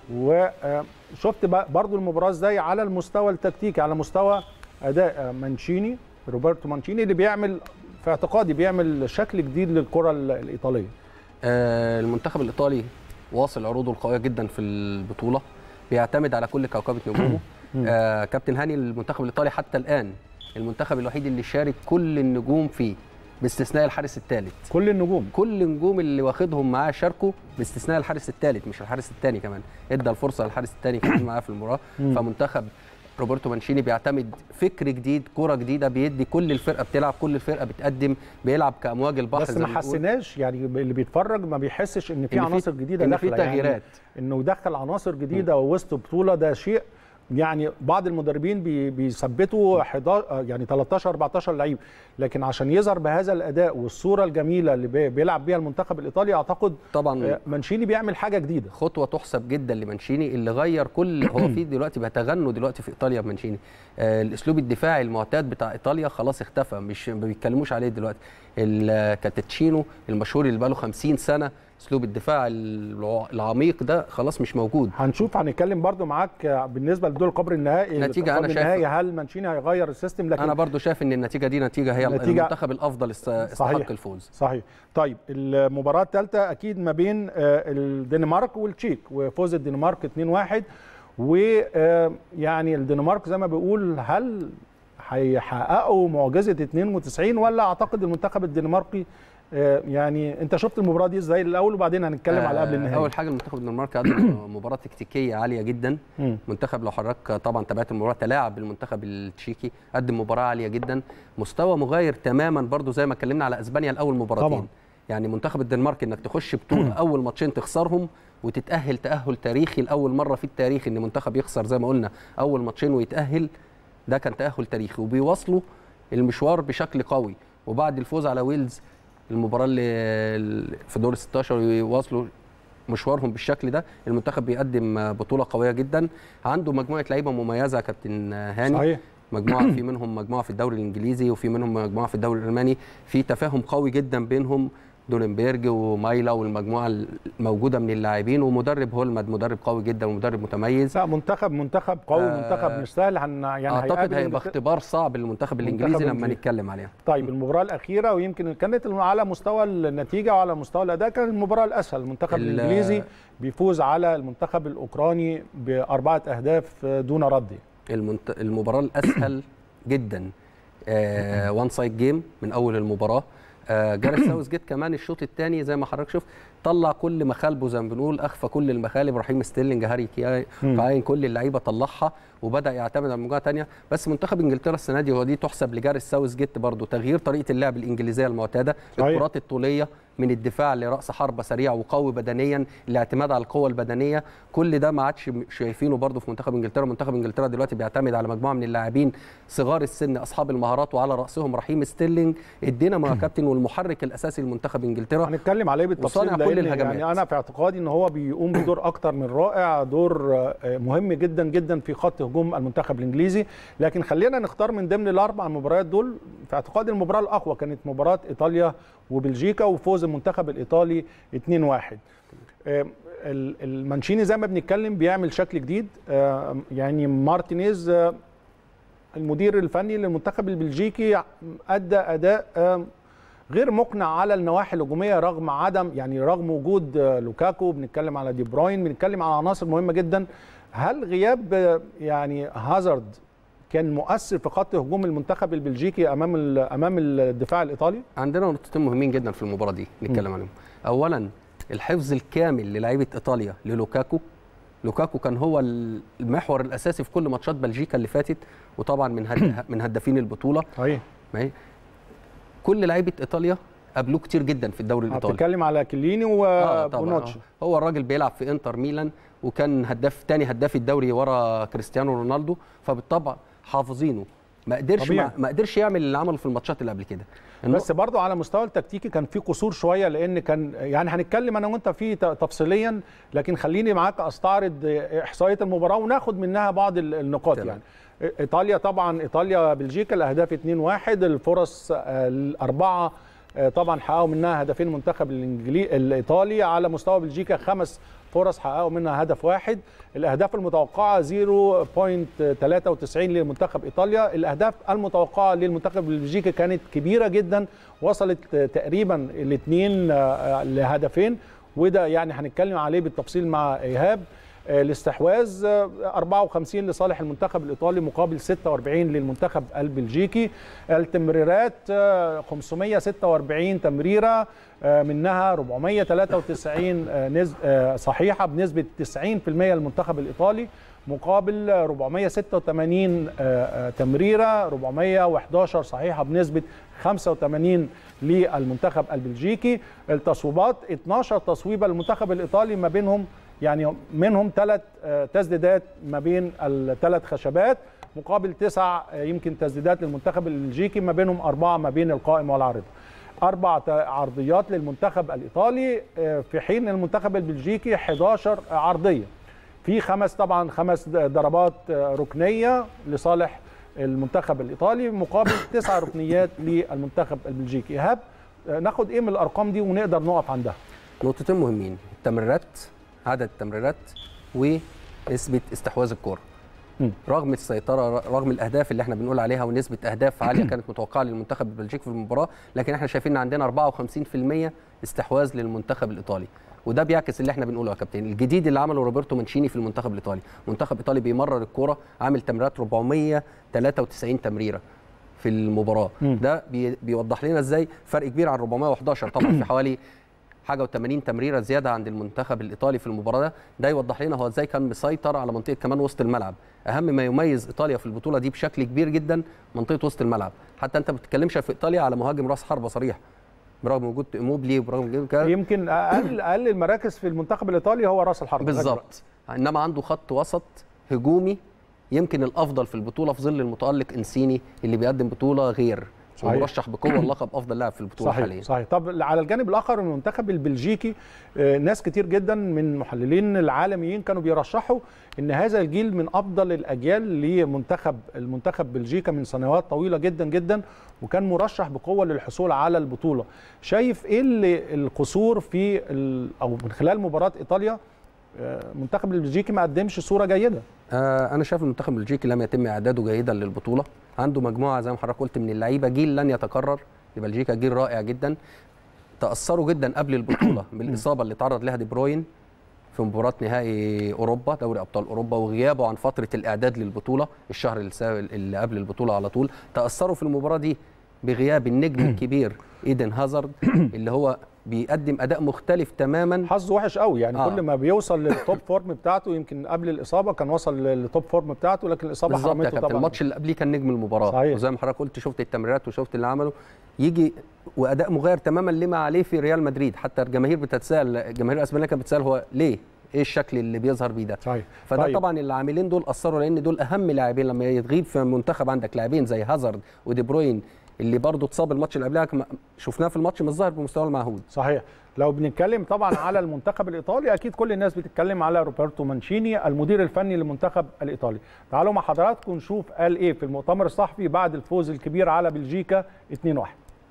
Speaker 1: وشفت برضو المباراه ازاي على المستوى التكتيكي على مستوى اداء مانشيني روبرتو مانشيني اللي بيعمل في اعتقادي بيعمل شكل جديد للكره ال- الايطاليه
Speaker 3: آه، المنتخب الايطالي واصل عروضه القويه جدا في البطوله بيعتمد على كل كوكبه نجومه آه كابتن هاني المنتخب الايطالي حتى الان المنتخب الوحيد اللي شارك كل النجوم فيه باستثناء الحارس الثالث
Speaker 1: كل النجوم
Speaker 3: كل النجوم اللي واخدهم معاه شاركوا باستثناء الحارس الثالث مش الحارس الثاني كمان ادى الفرصه للحارس الثاني كمان معاه في المباراه
Speaker 1: مم.
Speaker 3: فمنتخب روبرتو مانشيني بيعتمد فكر جديد كره جديده بيدي كل الفرقه بتلعب كل الفرقه بتقدم بيلعب كامواج البحر
Speaker 1: بس
Speaker 3: زي
Speaker 1: ما
Speaker 3: بنقول.
Speaker 1: حسيناش يعني اللي بيتفرج ما بيحسش ان في
Speaker 3: إن في-
Speaker 1: عناصر جديده
Speaker 3: إن في
Speaker 1: داخله
Speaker 3: تغييرات.
Speaker 1: يعني انه يدخل عناصر جديده وسط بطوله ده شيء يعني بعض المدربين بي بيثبتوا 11 يعني 13 14 لعيب لكن عشان يظهر بهذا الاداء والصوره الجميله اللي بي- بيلعب بيها المنتخب الايطالي اعتقد
Speaker 3: طبعا
Speaker 1: آه، مانشيني بيعمل حاجه جديده
Speaker 3: خطوه تحسب جدا لمانشيني اللي غير كل هو في دلوقتي بيتغنوا دلوقتي في ايطاليا بمانشيني آه الاسلوب الدفاعي المعتاد بتاع ايطاليا خلاص اختفى مش ما بيتكلموش عليه دلوقتي الكاتتشينو المشهور اللي بقاله 50 سنه اسلوب الدفاع الع- العميق ده خلاص مش موجود
Speaker 1: هنشوف هنتكلم برضو معاك آه، بالنسبه لدول قبر النهائي
Speaker 3: نتيجة
Speaker 1: قبل
Speaker 3: أنا شايف-
Speaker 1: النهائي هل مانشيني هيغير السيستم لكن
Speaker 3: انا برضو شايف ان النتيجه دي نتيجه هي
Speaker 1: نتيجة-
Speaker 3: المنتخب الافضل است-
Speaker 1: صحيح.
Speaker 3: استحق الفوز
Speaker 1: صحيح طيب المباراة الثالثة أكيد ما بين آه، الدنمارك والتشيك وفوز الدنمارك 2-1 ويعني الدنمارك زي ما بيقول هل هيحققوا معجزة 92 ولا أعتقد المنتخب الدنماركي آه، يعني أنت شفت المباراة دي إزاي الأول وبعدين هنتكلم على قبل
Speaker 3: آه،
Speaker 1: النهائي
Speaker 3: اول حاجه المنتخب الدنماركي قدم مباراه تكتيكيه عاليه جدا
Speaker 1: مم.
Speaker 3: منتخب لو حضرتك طبعا تابعت المباراه تلاعب بالمنتخب التشيكي قدم مباراه عاليه جدا مستوى مغاير تماما برضو زي ما اتكلمنا على اسبانيا الاول مباراتين
Speaker 1: طبعاً.
Speaker 3: يعني منتخب الدنمارك انك تخش بطوله اول ماتشين تخسرهم وتتاهل تاهل تاريخي لاول مره في التاريخ ان منتخب يخسر زي ما قلنا اول ماتشين ويتاهل ده كان تاهل تاريخي وبيواصلوا المشوار بشكل قوي وبعد الفوز على ويلز المباراه اللي في دور 16 يواصلوا مشوارهم بالشكل ده المنتخب بيقدم بطوله قويه جدا عنده مجموعه لعيبه مميزه يا كابتن هاني
Speaker 1: صحيح
Speaker 3: مجموعه في منهم مجموعه في الدوري الانجليزي وفي منهم مجموعه في الدوري الالماني في تفاهم قوي جدا بينهم دولنبرج ومايلا والمجموعه الموجوده من اللاعبين ومدرب هولمد مدرب قوي جدا ومدرب متميز
Speaker 1: لا منتخب منتخب قوي
Speaker 3: آه،
Speaker 1: منتخب مش سهل هن يعني
Speaker 3: اعتقد
Speaker 1: هيقابل
Speaker 3: هيبقى
Speaker 1: إنجلت-
Speaker 3: اختبار صعب للمنتخب
Speaker 1: المنتخب
Speaker 3: الانجليزي لما
Speaker 1: الإنجليزي.
Speaker 3: نتكلم عليها
Speaker 1: طيب المباراه الاخيره ويمكن كانت على مستوى النتيجه وعلى مستوى الاداء كانت المباراه الاسهل المنتخب
Speaker 3: ال-
Speaker 1: الانجليزي بيفوز على المنتخب الاوكراني باربعه اهداف دون رد
Speaker 3: المنت... المباراه الاسهل جدا وان سايد جيم من اول المباراه آه جاريث ساوث جيت كمان الشوط الثاني زي ما حضرتك شفت طلع كل مخالبه زي ما بنقول اخفى كل المخالب رحيم ستيرلينج هاري كاي- كاين كل اللعيبه طلعها وبدا يعتمد على مجموعه ثانيه بس منتخب انجلترا السنه دي ودي تحسب لجاريث ساوث جيت برضه تغيير طريقه اللعب الانجليزيه المعتاده
Speaker 1: صحيح.
Speaker 3: الكرات الطوليه من الدفاع لراس حربه سريع وقوي بدنيا الاعتماد على القوه البدنيه كل ده ما عادش شايفينه برضه في منتخب انجلترا منتخب انجلترا دلوقتي بيعتمد على مجموعه من اللاعبين صغار السن اصحاب المهارات وعلى راسهم رحيم ستيرلينج الدينامو يا كابتن والمحرك الاساسي لمنتخب انجلترا
Speaker 1: هنتكلم عليه بالتفصيل
Speaker 3: وصانع كل
Speaker 1: لأن
Speaker 3: الهجمات.
Speaker 1: يعني انا في اعتقادي ان هو بيقوم بدور اكتر من رائع دور آه، مهم جدا جدا في خط هجوم المنتخب الانجليزي لكن خلينا نختار من ضمن الاربع مباريات دول في اعتقادي المباراه الاقوى كانت مباراه ايطاليا وبلجيكا وفوز المنتخب الايطالي 2-1 آه، ال- المانشيني زي ما بنتكلم بيعمل شكل جديد آه، يعني مارتينيز آه، المدير الفني للمنتخب البلجيكي ادى اداء آه، غير مقنع على النواحي الهجوميه رغم عدم يعني رغم وجود آه، لوكاكو بنتكلم على دي بروين بنتكلم على عناصر مهمه جدا هل غياب آه، يعني هازارد كان مؤثر في خط هجوم المنتخب البلجيكي امام ال- امام الدفاع الايطالي
Speaker 3: عندنا نقطتين مهمين جدا في المباراه دي نتكلم عليهم اولا الحفظ الكامل للاعيبه ايطاليا للوكاكو لوكاكو كان هو المحور الاساسي في كل ماتشات بلجيكا اللي فاتت وطبعا من هد... من هدافين البطوله
Speaker 1: صحيح
Speaker 3: ما هي كل لعيبه ايطاليا قابلوه كتير جدا في الدوري الايطالي
Speaker 1: بتتكلم على كليني
Speaker 3: آه طبعا
Speaker 1: وبونوتشي
Speaker 3: آه. هو الراجل بيلعب في انتر ميلان وكان هداف تاني هداف الدوري ورا كريستيانو رونالدو فبالطبع حافظينه ما قدرش
Speaker 1: طبيعي.
Speaker 3: ما, ما قدرش يعمل اللي عمله في الماتشات اللي قبل كده
Speaker 1: بس برضو على مستوى التكتيكي كان في قصور شويه لان كان يعني هنتكلم انا وانت فيه ت- تفصيليا لكن خليني معاك استعرض احصائيه المباراه وناخد منها بعض ال- النقاط
Speaker 3: تمام.
Speaker 1: يعني ايطاليا طبعا ايطاليا بلجيكا الاهداف 2-1 الفرص آه، الاربعه آه، طبعا حققوا منها هدفين المنتخب الانجليزي الايطالي على مستوى بلجيكا خمس فرص حققوا منها هدف واحد الاهداف المتوقعه 0.93 لمنتخب ايطاليا الاهداف المتوقعه للمنتخب البلجيكي كانت كبيره جدا وصلت تقريبا الاثنين لهدفين وده يعني هنتكلم عليه بالتفصيل مع ايهاب آه، الاستحواذ آه، 54 لصالح المنتخب الايطالي مقابل 46 للمنتخب البلجيكي التمريرات آه، 546 تمريره آه، منها 493 آه، نز- آه، صحيحه بنسبه 90% للمنتخب الايطالي مقابل 486 آه، آه، تمريره 411 صحيحه بنسبه 85 للمنتخب البلجيكي التصويبات 12 تصويبه للمنتخب الايطالي ما بينهم يعني منهم ثلاث تسديدات ما بين الثلاث خشبات مقابل تسع آه، يمكن تسديدات للمنتخب البلجيكي ما بينهم اربعه ما بين القائم والعارضه اربع ت- عرضيات للمنتخب الايطالي آه، في حين المنتخب البلجيكي 11 عرضيه في خمس طبعا خمس ضربات آه، ركنيه لصالح المنتخب الايطالي مقابل تسع ركنيات للمنتخب البلجيكي ايهاب آه، ناخد ايه من الارقام دي ونقدر نقف عندها
Speaker 3: نقطتين مهمين التمريرات عدد التمريرات ونسبه استحواذ الكره
Speaker 1: مم.
Speaker 3: رغم السيطره رغم الاهداف اللي احنا بنقول عليها ونسبه اهداف عاليه كانت متوقعه للمنتخب البلجيكي في المباراه لكن احنا شايفين ان عندنا 54% استحواذ للمنتخب الايطالي وده بيعكس اللي احنا بنقوله يا كابتن الجديد اللي عمله روبرتو مانشيني في المنتخب الايطالي منتخب ايطالي بيمرر الكوره عامل تمريرات 493 تمريره في المباراه
Speaker 1: مم.
Speaker 3: ده بي بيوضح لنا ازاي فرق كبير عن 411 طبعا في حوالي حاجه و80 تمريره زياده عند المنتخب الايطالي في المباراه ده ده يوضح لنا هو ازاي كان مسيطر على منطقه كمان وسط الملعب اهم ما يميز ايطاليا في البطوله دي بشكل كبير جدا منطقه وسط الملعب حتى انت ما بتتكلمش في ايطاليا على مهاجم راس حربه صريح برغم وجود موبلي وبرغم وجود كده
Speaker 1: يمكن اقل اقل المراكز في المنتخب الايطالي هو راس الحربه
Speaker 3: بالظبط انما عنده خط وسط هجومي يمكن الافضل في البطوله في ظل المتالق انسيني اللي بيقدم بطوله غير
Speaker 1: صحيح.
Speaker 3: ومرشح بقوه اللقب افضل لاعب في البطوله
Speaker 1: صحيح
Speaker 3: حاليا
Speaker 1: صحيح طب على الجانب الاخر المنتخب البلجيكي آه، ناس كتير جدا من محللين العالميين كانوا بيرشحوا ان هذا الجيل من افضل الاجيال لمنتخب المنتخب بلجيكا من سنوات طويله جدا جدا وكان مرشح بقوه للحصول على البطوله شايف ايه اللي القصور في ال- او من خلال مباراه ايطاليا آه، المنتخب البلجيكي ما قدمش صوره جيده
Speaker 3: آه انا شايف المنتخب البلجيكي لم يتم اعداده جيدا للبطوله عنده مجموعه زي ما حضرتك قلت من اللعيبه جيل لن يتكرر بلجيكا جيل رائع جدا تاثروا جدا قبل البطوله بالاصابه اللي تعرض لها دي بروين في مباراه نهائي اوروبا دوري ابطال اوروبا وغيابه عن فتره الاعداد للبطوله الشهر اللي سا- اللي قبل البطوله على طول تاثروا في المباراه دي بغياب النجم الكبير ايدن هازارد اللي هو بيقدم اداء مختلف تماما
Speaker 1: حظه وحش قوي يعني
Speaker 3: آه.
Speaker 1: آه. كل ما بيوصل للتوب فورم بتاعته يمكن قبل الاصابه كان وصل للتوب فورم بتاعته لكن الاصابه
Speaker 3: بالظبط يا
Speaker 1: حرمته
Speaker 3: كابتن
Speaker 1: طبعا
Speaker 3: الماتش اللي قبليه كان نجم المباراه
Speaker 1: صحيح.
Speaker 3: وزي ما حضرتك قلت شفت التمريرات وشفت اللي عمله يجي واداء مغاير تماما لما عليه في ريال مدريد حتى الجماهير بتتساءل الجماهير الاسبانيه كانت بتسال هو ليه ايه الشكل اللي بيظهر بيه ده
Speaker 1: صحيح
Speaker 3: فده
Speaker 1: طيب.
Speaker 3: طبعا العاملين دول اثروا لان دول اهم لاعبين لما يتغيب في منتخب عندك لاعبين زي هازارد ودي بروين اللي برضه اتصاب الماتش اللي قبلها كما- شفناه في الماتش مش ظاهر بمستواه المعهود
Speaker 1: صحيح لو بنتكلم طبعا على المنتخب الايطالي اكيد كل الناس بتتكلم على روبرتو مانشيني المدير الفني للمنتخب الايطالي تعالوا مع حضراتكم نشوف قال ايه في المؤتمر الصحفي بعد الفوز الكبير على بلجيكا 2-1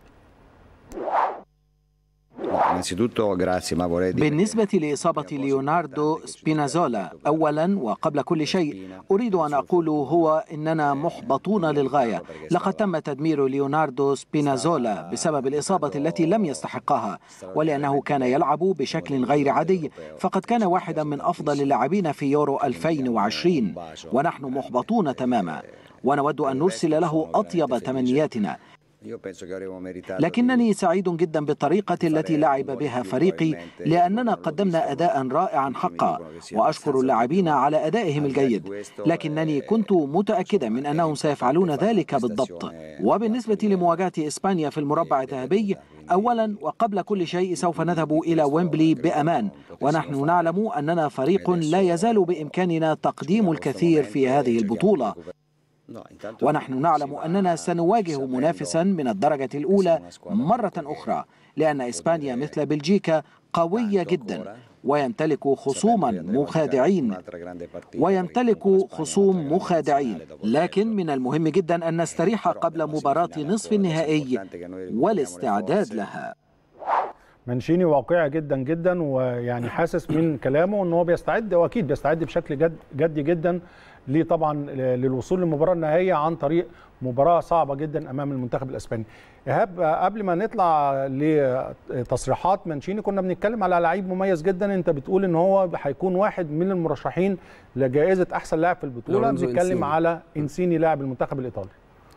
Speaker 4: Innanzitutto grazie ma vorrei dire
Speaker 5: بالنسبة لإصابة ليوناردو سبينازولا أولا وقبل كل شيء أريد أن أقول هو إننا محبطون للغاية لقد تم تدمير ليوناردو سبينازولا بسبب الإصابة التي لم يستحقها ولأنه كان يلعب بشكل غير عادي فقد كان واحدا من أفضل اللاعبين في يورو 2020 ونحن محبطون تماما ونود أن نرسل له أطيب تمنياتنا
Speaker 4: io penso che avremmo meritato
Speaker 5: لكنني سعيد جدا بالطريقة التي لعب بها فريقي لأننا قدمنا أداء رائعا حقا وأشكر اللاعبين على أدائهم الجيد لكنني كنت متأكدا من أنهم سيفعلون ذلك بالضبط وبالنسبة لمواجهة إسبانيا في المربع الذهبي أولا وقبل كل شيء سوف نذهب إلى ويمبلي بأمان ونحن نعلم أننا فريق لا يزال بإمكاننا تقديم الكثير في هذه البطولة
Speaker 4: No, intanto
Speaker 5: ونحن نعلم أننا سنواجه منافسا من الدرجة الأولى مرة أخرى لأن إسبانيا مثل بلجيكا قوية جدا ويمتلك خصوما مخادعين ويمتلك خصوم مخادعين لكن من المهم جدا أن نستريح قبل مباراة نصف النهائي والاستعداد لها
Speaker 1: مانشيني واقعي جدا جدا ويعني حاسس من كلامه ان هو بيستعد واكيد بيستعد بشكل جد جدي جدا ليه طبعا للوصول للمباراه النهائيه عن طريق مباراه صعبه جدا امام المنتخب الاسباني. ايهاب قبل ما نطلع لتصريحات مانشيني كنا بنتكلم على لعيب مميز جدا انت بتقول ان هو هيكون واحد من المرشحين لجائزه احسن لاعب في البطوله
Speaker 3: لورينزو
Speaker 1: بنتكلم
Speaker 3: إنسيني.
Speaker 1: على انسيني لاعب المنتخب الايطالي.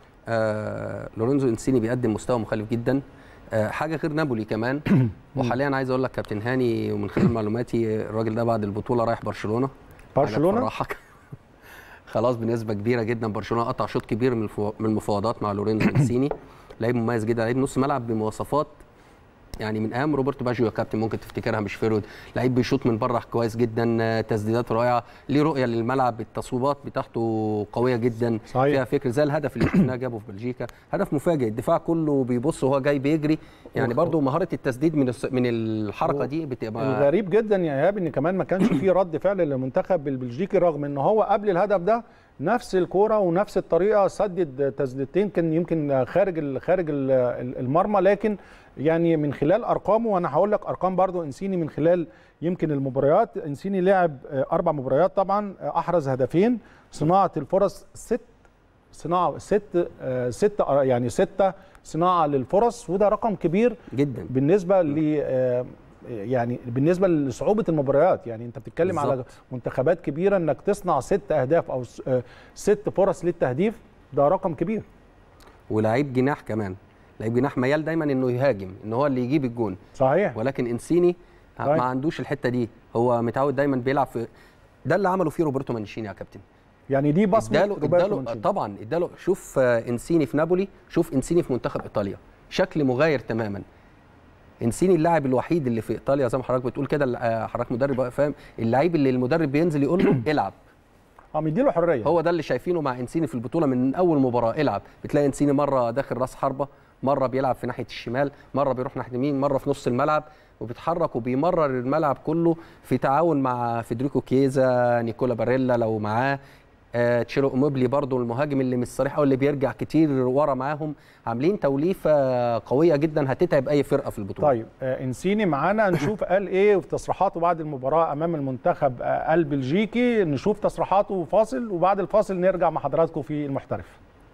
Speaker 3: آه لورينزو انسيني بيقدم مستوى مخالف جدا آه حاجه غير نابولي كمان وحاليا عايز اقول لك كابتن هاني ومن خلال معلوماتي الراجل ده بعد البطوله رايح برشلونه
Speaker 1: برشلونة؟
Speaker 3: حاجة تفرحك. خلاص بنسبه كبيره جدا برشلونه قطع شوط كبير من الفو- من المفاوضات مع لورينزو انسيني لعيب مميز جدا لعيب نص ملعب بمواصفات يعني من ايام روبرتو باجيو يا كابتن ممكن تفتكرها مش فيرود لعيب بيشوط من بره كويس جدا آه، تسديدات رائعه ليه رؤيه للملعب التصويبات بتاعته قويه جدا
Speaker 1: صحيح.
Speaker 3: فيها فكر زي الهدف اللي شفناه جابه في بلجيكا هدف مفاجئ الدفاع كله بيبص وهو جاي بيجري يعني برضو مهاره التسديد من الس- من الحركه دي بتبقى
Speaker 1: الغريب جدا يا ايهاب ان كمان ما كانش فيه رد فعل للمنتخب البلجيكي رغم ان هو قبل الهدف ده نفس الكوره ونفس الطريقه سدد تسديدتين كان يمكن خارج ال- خارج ال- ال- المرمى لكن يعني من خلال ارقامه وانا هقول لك ارقام برضو انسيني من خلال يمكن المباريات انسيني لعب آه، اربع مباريات طبعا آه، احرز هدفين صناعه الفرص ست صناعه ست آه، ست آه، يعني سته صناعه للفرص وده رقم كبير
Speaker 3: جدا
Speaker 1: بالنسبه ل آه، يعني بالنسبه لصعوبه المباريات يعني انت بتتكلم على
Speaker 3: بالظبط.
Speaker 1: منتخبات كبيره انك تصنع ست اهداف او س- آه، ست فرص للتهديف ده رقم كبير
Speaker 3: ولعيب جناح كمان لعيب جناح ميال دايما انه يهاجم ان هو اللي يجيب الجون
Speaker 1: صحيح
Speaker 3: ولكن انسيني
Speaker 1: طيب.
Speaker 3: ما عندوش الحته دي هو متعود دايما بيلعب في ده اللي عمله فيه روبرتو مانشيني يا كابتن
Speaker 1: يعني دي بصمه
Speaker 3: اداله
Speaker 1: روبرتو
Speaker 3: اداله
Speaker 1: مانشيني.
Speaker 3: طبعا اداله شوف آه، انسيني في نابولي شوف انسيني في منتخب ايطاليا شكل مغاير تماما انسيني اللاعب الوحيد اللي في ايطاليا زي ما حضرتك بتقول كده اللي- آه، حضرتك مدرب فاهم اللعيب اللي المدرب بينزل يقول له العب
Speaker 1: اه مديله حريه
Speaker 3: هو ده اللي شايفينه مع انسيني في البطوله من اول مباراه العب بتلاقي انسيني مره داخل راس حربه مره بيلعب في ناحيه الشمال مره بيروح ناحيه اليمين مره في نص الملعب وبيتحرك وبيمرر الملعب كله في تعاون مع فيدريكو كيزا نيكولا باريلا لو معاه آه تشيرو اوموبلي برضو المهاجم اللي مش صريح او اللي بيرجع كتير ورا معاهم عاملين توليفه قويه جدا هتتعب اي فرقه في البطوله
Speaker 1: طيب آه انسيني معانا نشوف قال ايه في تصريحاته بعد المباراه امام المنتخب آه البلجيكي نشوف تصريحاته فاصل وبعد الفاصل نرجع مع حضراتكم في المحترف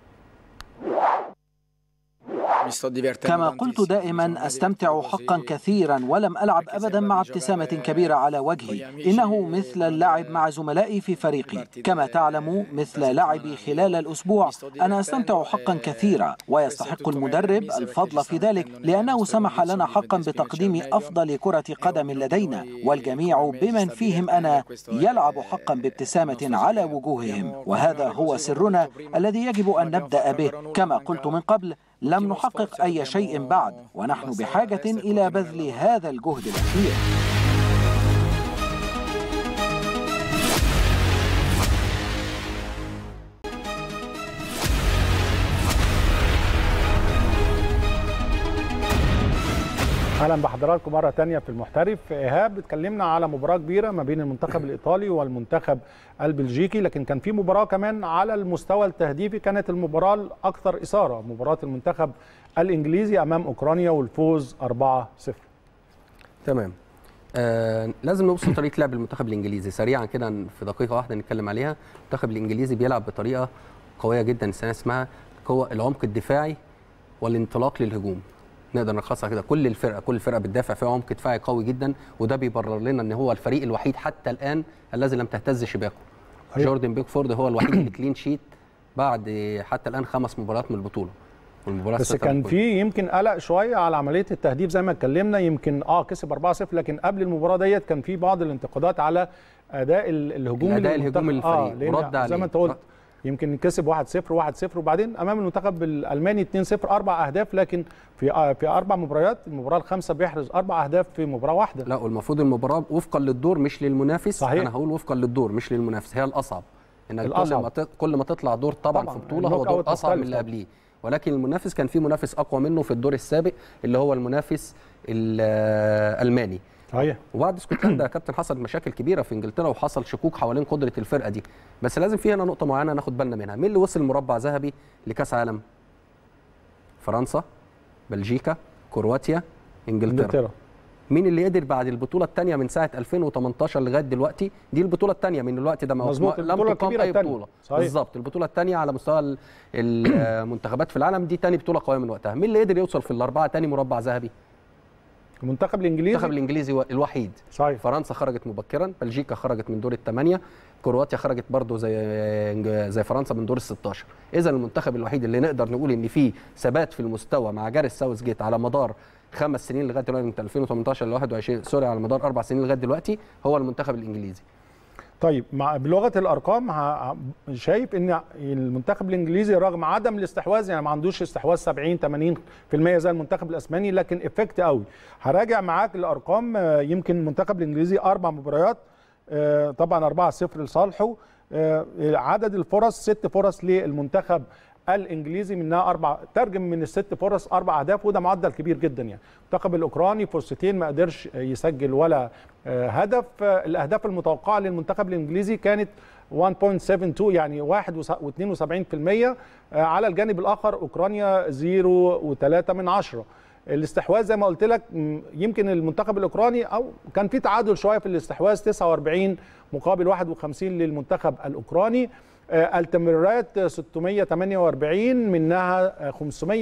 Speaker 5: كما قلت دائما استمتع حقا كثيرا ولم العب ابدا مع ابتسامه كبيره على وجهي انه مثل اللعب مع زملائي في فريقي كما تعلم مثل لعبي خلال الاسبوع انا استمتع حقا كثيرا ويستحق المدرب الفضل في ذلك لانه سمح لنا حقا بتقديم افضل كره قدم لدينا والجميع بمن فيهم انا يلعب حقا بابتسامه على وجوههم وهذا هو سرنا الذي يجب ان نبدا به كما قلت من قبل لم نحقق أي شيء بعد ونحن بحاجة إلى بذل هذا الجهد الأخير
Speaker 1: اهلا بحضراتكم مره تانية في المحترف ايهاب اتكلمنا على مباراه كبيره ما بين المنتخب الايطالي والمنتخب البلجيكي لكن كان في مباراه كمان على المستوى التهديفي كانت المباراه الاكثر اثاره مباراه المنتخب الانجليزي امام اوكرانيا والفوز 4-0
Speaker 3: تمام آه لازم نبص لطريقه لعب المنتخب الانجليزي سريعا كده في دقيقه واحده نتكلم عليها المنتخب الانجليزي بيلعب بطريقه قويه جدا اسمها قوه العمق الدفاعي والانطلاق للهجوم نقدر نلخصها كده كل الفرقه كل الفرقه بتدافع في عمق دفاعي قوي جدا وده بيبرر لنا ان هو الفريق الوحيد حتى الان الذي لم تهتز شباكه جوردن بيكفورد هو الوحيد اللي كلين شيت بعد حتى الان خمس مباريات من البطوله
Speaker 1: والمباراه بس كان في يمكن قلق شويه على عمليه التهديف زي ما اتكلمنا يمكن اه كسب 4-0 لكن قبل المباراه ديت كان في بعض الانتقادات على اداء الهجوم
Speaker 3: الاداء الهجومي للفريق
Speaker 1: ورد عليه زي ما انت قلت يمكن كسب 1-0 1-0 وبعدين امام المنتخب الالماني 2-0 اربع اهداف لكن في في اربع مباريات المباراه الخامسه بيحرز اربع اهداف في مباراه واحده
Speaker 3: لا والمفروض المباراه وفقا للدور مش للمنافس
Speaker 1: صحيح.
Speaker 3: انا هقول وفقا للدور مش للمنافس هي الاصعب انك الأصعب. كل ما كل ما تطلع دور طبعا, طبعا. في بطوله هو دور اصعب من اللي قبليه ولكن المنافس كان في منافس اقوى منه في الدور السابق اللي هو المنافس الالماني
Speaker 1: صحيح
Speaker 3: وبعد اسكتلندا يا كابتن حصل مشاكل كبيره في انجلترا وحصل شكوك حوالين قدره الفرقه دي بس لازم في هنا نقطه معينه ناخد بالنا منها مين اللي وصل مربع ذهبي لكاس عالم فرنسا بلجيكا كرواتيا انجلترا,
Speaker 1: انجلترا.
Speaker 3: مين اللي قدر بعد البطوله الثانيه من ساعه 2018 لغايه دلوقتي دي البطوله الثانيه من الوقت ده ما
Speaker 1: لم تقام
Speaker 3: اي بطوله بالظبط البطوله الثانيه على مستوى المنتخبات في العالم دي ثاني بطوله قويه من وقتها مين اللي قدر يوصل في الاربعه ثاني مربع ذهبي
Speaker 1: المنتخب الانجليزي
Speaker 3: المنتخب الانجليزي الوحيد
Speaker 1: صحيح
Speaker 3: فرنسا خرجت مبكرا بلجيكا خرجت من دور الثمانيه كرواتيا خرجت برضه زي زي فرنسا من دور ال 16 اذا المنتخب الوحيد اللي نقدر نقول ان فيه ثبات في المستوى مع جاريس ساوث جيت على مدار خمس سنين لغايه دلوقتي من 2018 ل 21 سوري على مدار اربع سنين لغايه دلوقتي هو المنتخب الانجليزي
Speaker 1: طيب مع بلغه الارقام شايف ان المنتخب الانجليزي رغم عدم الاستحواذ يعني ما عندوش استحواذ 70 80% زي المنتخب الاسباني لكن افكت قوي هراجع معاك الارقام يمكن المنتخب الانجليزي اربع مباريات طبعا 4-0 لصالحه عدد الفرص ست فرص للمنتخب الانجليزي منها اربع ترجم من الست فرص اربع اهداف وده معدل كبير جدا يعني المنتخب الاوكراني فرصتين ما قدرش يسجل ولا هدف الاهداف المتوقعه للمنتخب الانجليزي كانت 1.72 يعني 1.72% على الجانب الاخر اوكرانيا 0.3 من عشرة الاستحواذ زي ما قلت لك يمكن المنتخب الاوكراني او كان في تعادل شويه في الاستحواذ 49 مقابل 51 للمنتخب الاوكراني التمريرات 648 منها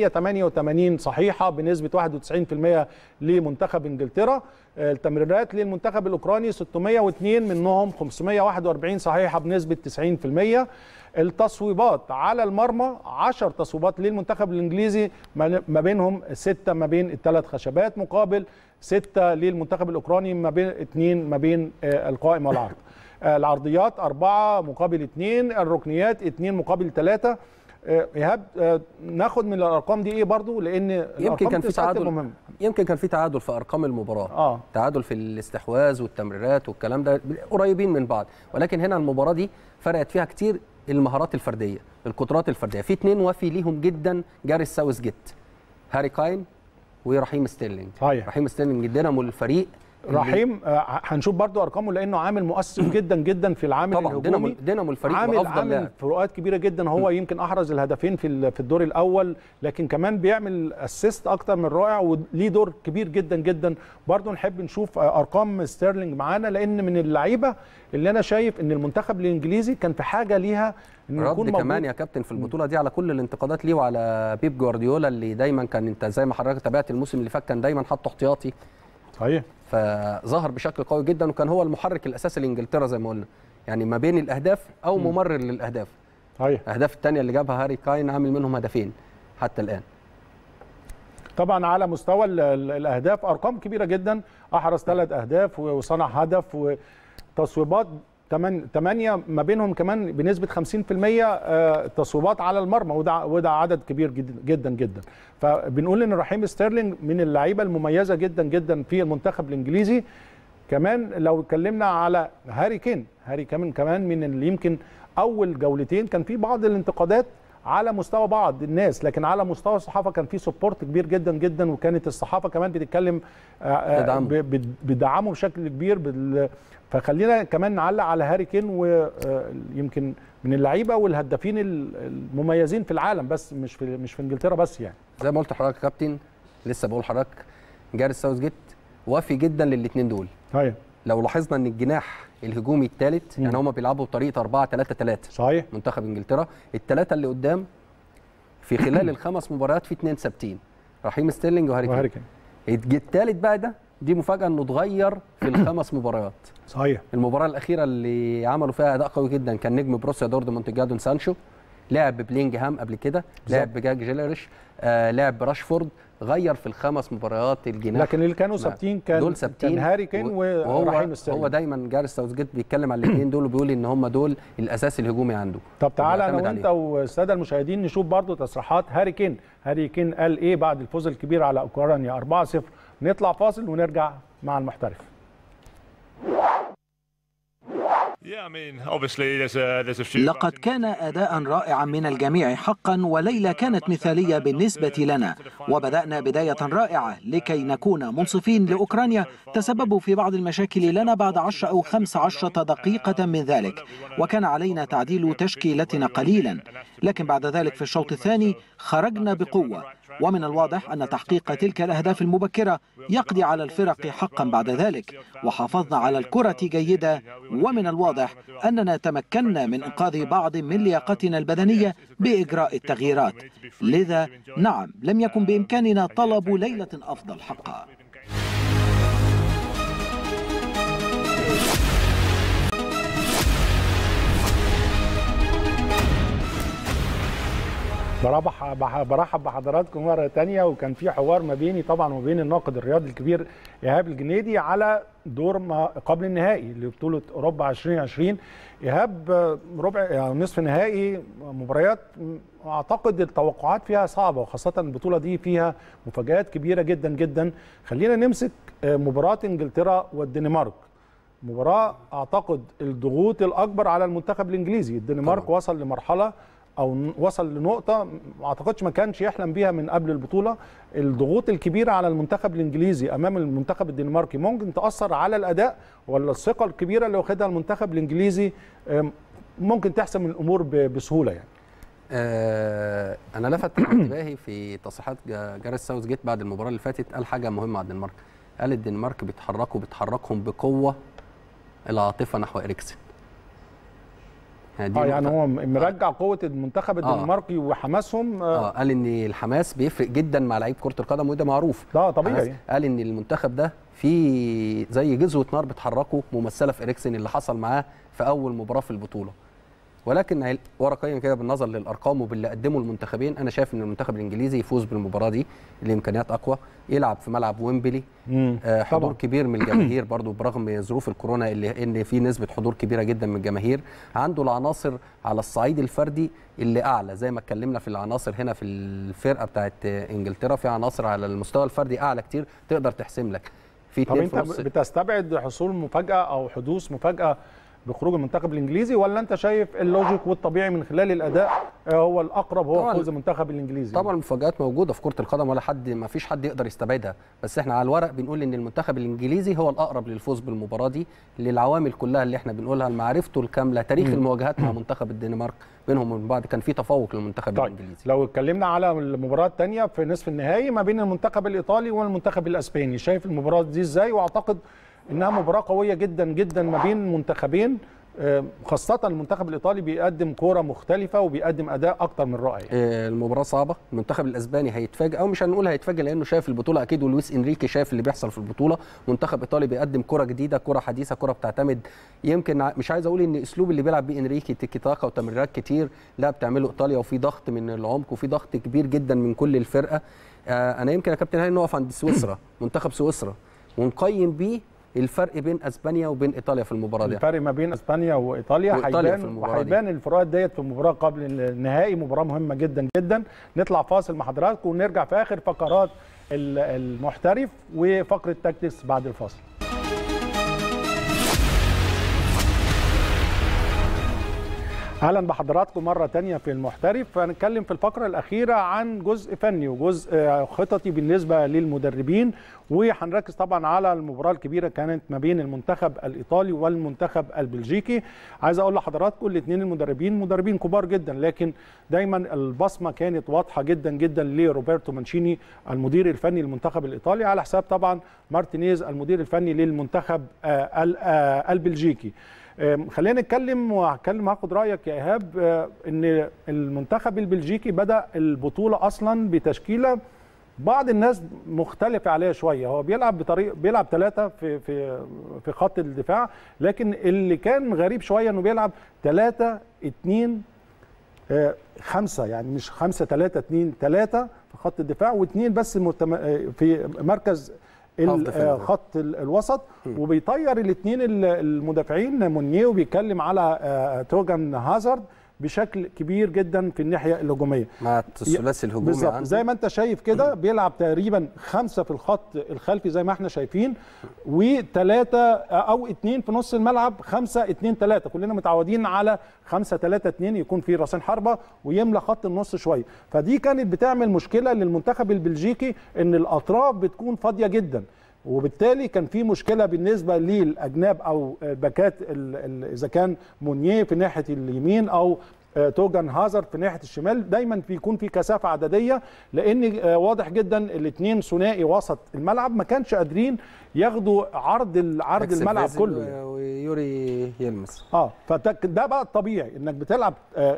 Speaker 1: 588 صحيحه بنسبه 91% لمنتخب انجلترا التمريرات للمنتخب الاوكراني 602 منهم 541 صحيحه بنسبه 90% التصويبات على المرمى 10 تصويبات للمنتخب الانجليزي ما بينهم 6 ما بين الثلاث خشبات مقابل 6 للمنتخب الاوكراني ما بين 2 ما بين القائم والعرض العرضيات أربعة مقابل اثنين الركنيات اثنين مقابل ثلاثة آه، ايهاب آه، ناخد من الارقام دي ايه برضو لان
Speaker 3: يمكن
Speaker 1: الأرقام
Speaker 3: كان في
Speaker 1: بتساعد
Speaker 3: تعادل
Speaker 1: مهم.
Speaker 3: يمكن كان في تعادل في ارقام المباراه
Speaker 1: اه
Speaker 3: تعادل في الاستحواذ والتمريرات والكلام ده قريبين من بعض ولكن هنا المباراه دي فرقت فيها كتير المهارات الفرديه القدرات الفرديه في اتنين وافي ليهم جدا جاريس ساوث جيت هاري كاين ورحيم ستيرلينج
Speaker 1: صحيح.
Speaker 3: رحيم ستيرلينج دينامو الفريق اللي-
Speaker 1: رحيم آه، هنشوف برضو ارقامه لانه عامل مؤثر جدا جدا في العامل
Speaker 3: طبعا دينامو
Speaker 1: الهجومي
Speaker 3: دينامو الفريق
Speaker 1: عامل
Speaker 3: وافضل
Speaker 1: عامل
Speaker 3: لاعب
Speaker 1: فروقات كبيره جدا هو يمكن احرز الهدفين في ال- في الدور الاول لكن كمان بيعمل اسيست اكتر من رائع وليه دور كبير جدا جدا برضو نحب نشوف آه، ارقام ستيرلينج معانا لان من اللعيبه اللي انا شايف ان المنتخب الانجليزي كان في حاجه ليها انه
Speaker 3: رد
Speaker 1: يكون
Speaker 3: كمان
Speaker 1: موجود
Speaker 3: يا كابتن في البطوله دي على كل الانتقادات ليه وعلى بيب جوارديولا اللي دايما كان انت زي ما حضرتك تابعت الموسم اللي فات كان دايما حاطه احتياطي
Speaker 1: صحيح
Speaker 3: فظهر بشكل قوي جدا وكان هو المحرك الاساسي لانجلترا زي ما قلنا يعني ما بين الاهداف او ممرر للاهداف
Speaker 1: صحيح
Speaker 3: الاهداف الثانيه اللي جابها هاري كاين عامل منهم هدفين حتى الان
Speaker 1: طبعا على مستوى ال- ال- الاهداف ارقام كبيره جدا احرز ثلاث اهداف وصنع هدف وتصويبات 8 ما بينهم كمان بنسبه 50% آه، تصويبات على المرمى وده وده عدد كبير جدا جدا جدا فبنقول ان رحيم ستيرلينج من اللعيبه المميزه جدا جدا في المنتخب الانجليزي كمان لو اتكلمنا على هاري كين هاري كمان كمان من اللي يمكن اول جولتين كان في بعض الانتقادات على مستوى بعض الناس لكن على مستوى الصحافه كان في سبورت كبير جدا جدا وكانت الصحافه كمان بتتكلم آه، آه،
Speaker 3: تدعمه.
Speaker 1: ب- ب- بتدعمه بشكل كبير بال- فخلينا كمان نعلق على هاري كين ويمكن من اللعيبه والهدافين ال- المميزين في العالم بس مش في مش في انجلترا بس يعني
Speaker 3: زي ما قلت لحضرتك يا كابتن لسه بقول لحضرتك جاريس ساوث جيت وافي جدا للاثنين دول
Speaker 1: صحيح
Speaker 3: لو لاحظنا ان الجناح الهجومي الثالث يعني هما بيلعبوا بطريقه 4 3 3
Speaker 1: صحيح
Speaker 3: منتخب انجلترا الثلاثه اللي قدام في خلال الخمس مباريات في اثنين ثابتين رحيم ستيرلينج وهاري
Speaker 1: وهاري
Speaker 3: كين
Speaker 1: كين
Speaker 3: الثالث بقى ده دي مفاجاه انه اتغير في الخمس مباريات
Speaker 1: صحيح
Speaker 3: المباراه الاخيره اللي عملوا فيها اداء قوي جدا كان نجم بروسيا دورتموند جادون سانشو لعب ببلينجهام قبل كده لعب بجاك جيلريش آه لعب براشفورد غير في الخمس مباريات الجناح
Speaker 1: لكن اللي كانوا
Speaker 3: نعم.
Speaker 1: ثابتين كان
Speaker 3: دول ثابتين
Speaker 1: كان هاري كين
Speaker 3: و-
Speaker 1: ورحيم
Speaker 3: وهو
Speaker 1: ستيرلينج
Speaker 3: هو دايما جاريس ساوثجيت بيتكلم على الاثنين دول وبيقول ان هم دول الاساس الهجومي عنده
Speaker 1: طب تعالى انا
Speaker 3: وبيعتمد
Speaker 1: وانت
Speaker 3: عليهم.
Speaker 1: والساده المشاهدين نشوف برضو تصريحات هاري كين هاري كين قال ايه بعد الفوز الكبير على اوكرانيا 4-0 نطلع فاصل ونرجع مع المحترف
Speaker 5: لقد كان أداء رائعا من الجميع حقا وليلة كانت مثالية بالنسبة لنا وبدأنا بداية رائعة لكي نكون منصفين لأوكرانيا تسببوا في بعض المشاكل لنا بعد عشر أو خمس عشرة دقيقة من ذلك وكان علينا تعديل تشكيلتنا قليلا لكن بعد ذلك في الشوط الثاني خرجنا بقوة ومن الواضح أن تحقيق تلك الأهداف المبكرة يقضي على الفرق حقا بعد ذلك وحافظنا على الكرة جيدة ومن الواضح أننا تمكنا من إنقاذ بعض من لياقتنا البدنية بإجراء التغييرات لذا نعم لم يكن بإمكاننا طلب ليلة أفضل حقا
Speaker 1: برحب بح- برحب بحضراتكم مره تانية وكان في حوار ما بيني طبعا وبين الناقد الرياضي الكبير ايهاب الجنيدي على دور ما قبل النهائي لبطوله اوروبا 2020 ايهاب آه، ربع يعني نصف نهائي مباريات م، اعتقد التوقعات فيها صعبه وخاصه البطوله دي فيها مفاجات كبيره جدا جدا خلينا نمسك آه، مباراه انجلترا والدنمارك مباراه اعتقد الضغوط الاكبر على المنتخب الانجليزي الدنمارك
Speaker 3: طبعاً.
Speaker 1: وصل لمرحله او ن- وصل لنقطه ما اعتقدش ما كانش يحلم بيها من قبل البطوله الضغوط الكبيره على المنتخب الانجليزي امام المنتخب الدنماركي ممكن تاثر على الاداء ولا الثقه الكبيره اللي واخدها المنتخب الانجليزي أم، ممكن تحسم الامور ب- بسهوله يعني
Speaker 3: آه انا لفت انتباهي في تصريحات جا- جاريس ساوث جيت بعد المباراه اللي فاتت قال حاجه مهمه على الدنمارك قال الدنمارك بيتحركوا بيتحركهم بقوه العاطفه نحو اريكسن يعني دي
Speaker 1: اه يعني
Speaker 3: نقطة-
Speaker 1: هو م- مرجع قوه المنتخب
Speaker 3: آه.
Speaker 1: الدنماركي وحماسهم آه.
Speaker 3: اه قال ان الحماس بيفرق جدا مع لعيب كره القدم وده معروف
Speaker 1: ده طبيعي
Speaker 3: حماس. قال ان المنتخب ده في زي جزوه نار بتحركه ممثله في اريكسن اللي حصل معاه في اول مباراه في البطوله ولكن ورقيا كده بالنظر للارقام وباللي قدمه المنتخبين انا شايف ان المنتخب الانجليزي يفوز بالمباراه دي الامكانيات اقوى يلعب في ملعب ويمبلي آه حضور
Speaker 1: طبعاً.
Speaker 3: كبير من الجماهير برضو برغم ظروف الكورونا اللي ان في نسبه حضور كبيره جدا من الجماهير عنده العناصر على الصعيد الفردي اللي اعلى زي ما اتكلمنا في العناصر هنا في الفرقه بتاعت انجلترا في عناصر على المستوى الفردي اعلى كتير تقدر تحسم لك في
Speaker 1: طب
Speaker 3: اتنين
Speaker 1: انت
Speaker 3: في نص
Speaker 1: بتستبعد حصول مفاجاه او حدوث مفاجاه بخروج المنتخب الانجليزي ولا انت شايف اللوجيك والطبيعي من خلال الاداء آه، هو الاقرب هو
Speaker 3: طبعاً.
Speaker 1: فوز المنتخب الانجليزي
Speaker 3: طبعا المفاجآت موجوده في كره القدم ولا حد ما فيش حد يقدر يستبعدها بس احنا على الورق بنقول ان المنتخب الانجليزي هو الاقرب للفوز بالمباراه دي للعوامل كلها اللي احنا بنقولها معرفته الكامله تاريخ المواجهات مع منتخب الدنمارك بينهم وبين بعض كان في تفوق للمنتخب
Speaker 1: طيب
Speaker 3: الانجليزي
Speaker 1: لو اتكلمنا على المباراه الثانيه في نصف النهائي ما بين المنتخب الايطالي والمنتخب الاسباني شايف المباراه دي ازاي واعتقد انها مباراه قويه جدا جدا ما بين منتخبين آه، خاصة المنتخب الإيطالي بيقدم كورة مختلفة وبيقدم أداء أكتر من رائع
Speaker 3: آه، المباراه صعبه المنتخب الاسباني هيتفاجئ او مش هنقول هيتفاجئ لانه شايف البطوله اكيد ولويس انريكي شايف اللي بيحصل في البطوله منتخب ايطالي بيقدم كره جديده كره حديثه كره بتعتمد يمكن ع- مش عايز اقول ان اسلوب اللي بيلعب بيه انريكي تيكي تاكا وتمريرات كتير لا بتعمله ايطاليا وفي ضغط من العمق وفي ضغط كبير جدا من كل الفرقه آه، انا يمكن يا كابتن هاني نقف عند سويسرا منتخب سويسرا ونقيم بيه الفرق بين اسبانيا وبين ايطاليا في المباراه دي
Speaker 1: الفرق ما بين اسبانيا وايطاليا
Speaker 3: وإيطاليا
Speaker 1: هيبان
Speaker 3: في المباراة دي.
Speaker 1: وهيبان الفروقات ديت في المباراه قبل النهائي مباراه مهمه جدا جدا نطلع فاصل مع حضراتكم ونرجع في اخر فقرات ال- المحترف وفقره تاكتكس بعد الفاصل اهلا بحضراتكم مره تانية في المحترف هنتكلم في الفقره الاخيره عن جزء فني وجزء آه، خططي بالنسبه للمدربين وهنركز طبعا على المباراه الكبيره كانت ما بين المنتخب الايطالي والمنتخب البلجيكي عايز اقول لحضراتكم الاثنين المدربين مدربين كبار جدا لكن دايما البصمه كانت واضحه جدا جدا لروبرتو مانشيني المدير الفني للمنتخب الايطالي على حساب طبعا مارتينيز المدير الفني للمنتخب آه، ال- آه، البلجيكي آم، خلينا نتكلم وهتكلم هاخد رايك يا ايهاب آه، ان المنتخب البلجيكي بدا البطوله اصلا بتشكيله بعض الناس مختلف عليها شويه هو بيلعب بطريقه بيلعب ثلاثه في في في خط الدفاع لكن اللي كان غريب شويه انه بيلعب ثلاثه اثنين آه، خمسة يعني مش خمسة ثلاثة اثنين ثلاثة في خط الدفاع واثنين بس مرتم... آه، في مركز ال-
Speaker 3: هاف ديفندر.
Speaker 1: آه، خط ال- الوسط وبيطير الاثنين المدافعين مونيه وبيتكلم على آه، توجان هازارد بشكل كبير جدا في الناحيه الهجوميه
Speaker 3: مع الثلاثي الهجومي
Speaker 1: بالظبط
Speaker 3: عنده.
Speaker 1: زي ما انت شايف كده بيلعب تقريبا خمسه في الخط الخلفي زي ما احنا شايفين وثلاثه او اثنين في نص الملعب خمسه اثنين ثلاثه كلنا متعودين على خمسه ثلاثه اثنين يكون في راسين حربه ويملى خط النص شويه فدي كانت بتعمل مشكله للمنتخب البلجيكي ان الاطراف بتكون فاضيه جدا وبالتالي كان في مشكله بالنسبه للاجناب او باكات ال- ال- اذا كان مونيه في ناحيه اليمين او آه، توجان هازارد في ناحيه الشمال دايما بيكون في كثافه عدديه لان آه، واضح جدا الاثنين ثنائي وسط الملعب ما كانش قادرين ياخدوا عرض ال- عرض
Speaker 3: أكسل
Speaker 1: الملعب
Speaker 3: فازل
Speaker 1: كله يعني.
Speaker 3: ويوري يلمس
Speaker 1: اه فده بقى الطبيعي انك بتلعب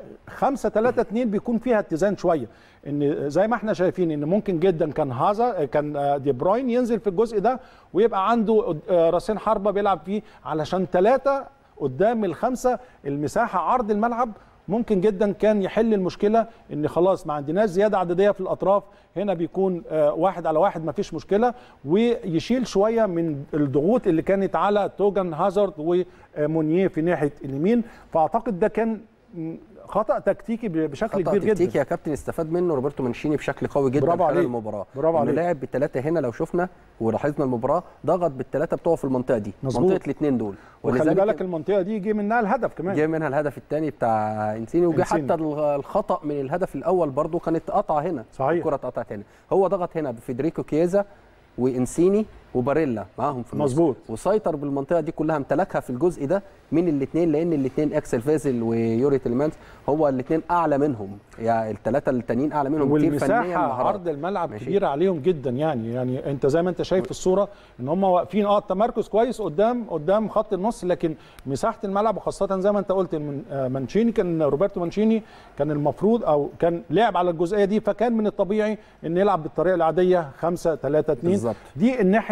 Speaker 1: 5 3 2 بيكون فيها اتزان شويه ان زي ما احنا شايفين ان ممكن جدا كان هازا كان آه، دي بروين ينزل في الجزء ده ويبقى عنده آه، راسين حربه بيلعب فيه علشان ثلاثه قدام الخمسه المساحه عرض الملعب ممكن جدا كان يحل المشكله ان خلاص ما عندناش زياده عدديه في الاطراف هنا بيكون آه، واحد على واحد ما فيش مشكله ويشيل شويه من الضغوط اللي كانت على توجان هازارد ومونيه في ناحيه اليمين فاعتقد ده كان م، خطا تكتيكي بشكل
Speaker 3: خطأ
Speaker 1: كبير
Speaker 3: تكتيكي
Speaker 1: جدا
Speaker 3: يا كابتن استفاد منه روبرتو مانشيني بشكل قوي جدا
Speaker 1: برافو
Speaker 3: خلال
Speaker 1: عليك.
Speaker 3: المباراه
Speaker 1: برافو
Speaker 3: إنه
Speaker 1: عليك.
Speaker 3: لاعب بالثلاثه هنا لو شفنا ولاحظنا المباراه ضغط بالثلاثه بتوعه في المنطقه دي
Speaker 1: مظبوط.
Speaker 3: منطقه الاثنين دول
Speaker 1: وخلي بالك المنطقه دي جه منها الهدف كمان
Speaker 3: جه منها الهدف الثاني بتاع انسيني وجه
Speaker 1: إنسيني.
Speaker 3: حتى الغ- الخطا من الهدف الاول برضو كانت قطعه هنا
Speaker 1: صحيح.
Speaker 3: الكره اتقطعت هنا هو ضغط هنا بفيدريكو كييزا وانسيني وباريلا معاهم في النص
Speaker 1: مظبوط.
Speaker 3: وسيطر بالمنطقه دي كلها امتلكها في الجزء ده من الاثنين لان الاثنين اكسل فازل ويوري تيلمانس هو الاثنين اعلى منهم يعني الثلاثه التانيين اعلى منهم كتير فنيا
Speaker 1: والمساحه
Speaker 3: مهارات.
Speaker 1: عرض الملعب
Speaker 3: ماشي.
Speaker 1: كبيره عليهم جدا يعني يعني انت زي ما انت شايف في الصوره ان هم واقفين اه التمركز كويس قدام قدام خط النص لكن مساحه الملعب وخاصه زي ما انت قلت من آه، مانشيني كان روبرتو مانشيني كان المفروض او كان لعب على الجزئيه دي فكان من الطبيعي ان يلعب بالطريقه العاديه 5 3 2
Speaker 3: بالظبط.
Speaker 1: دي الناحيه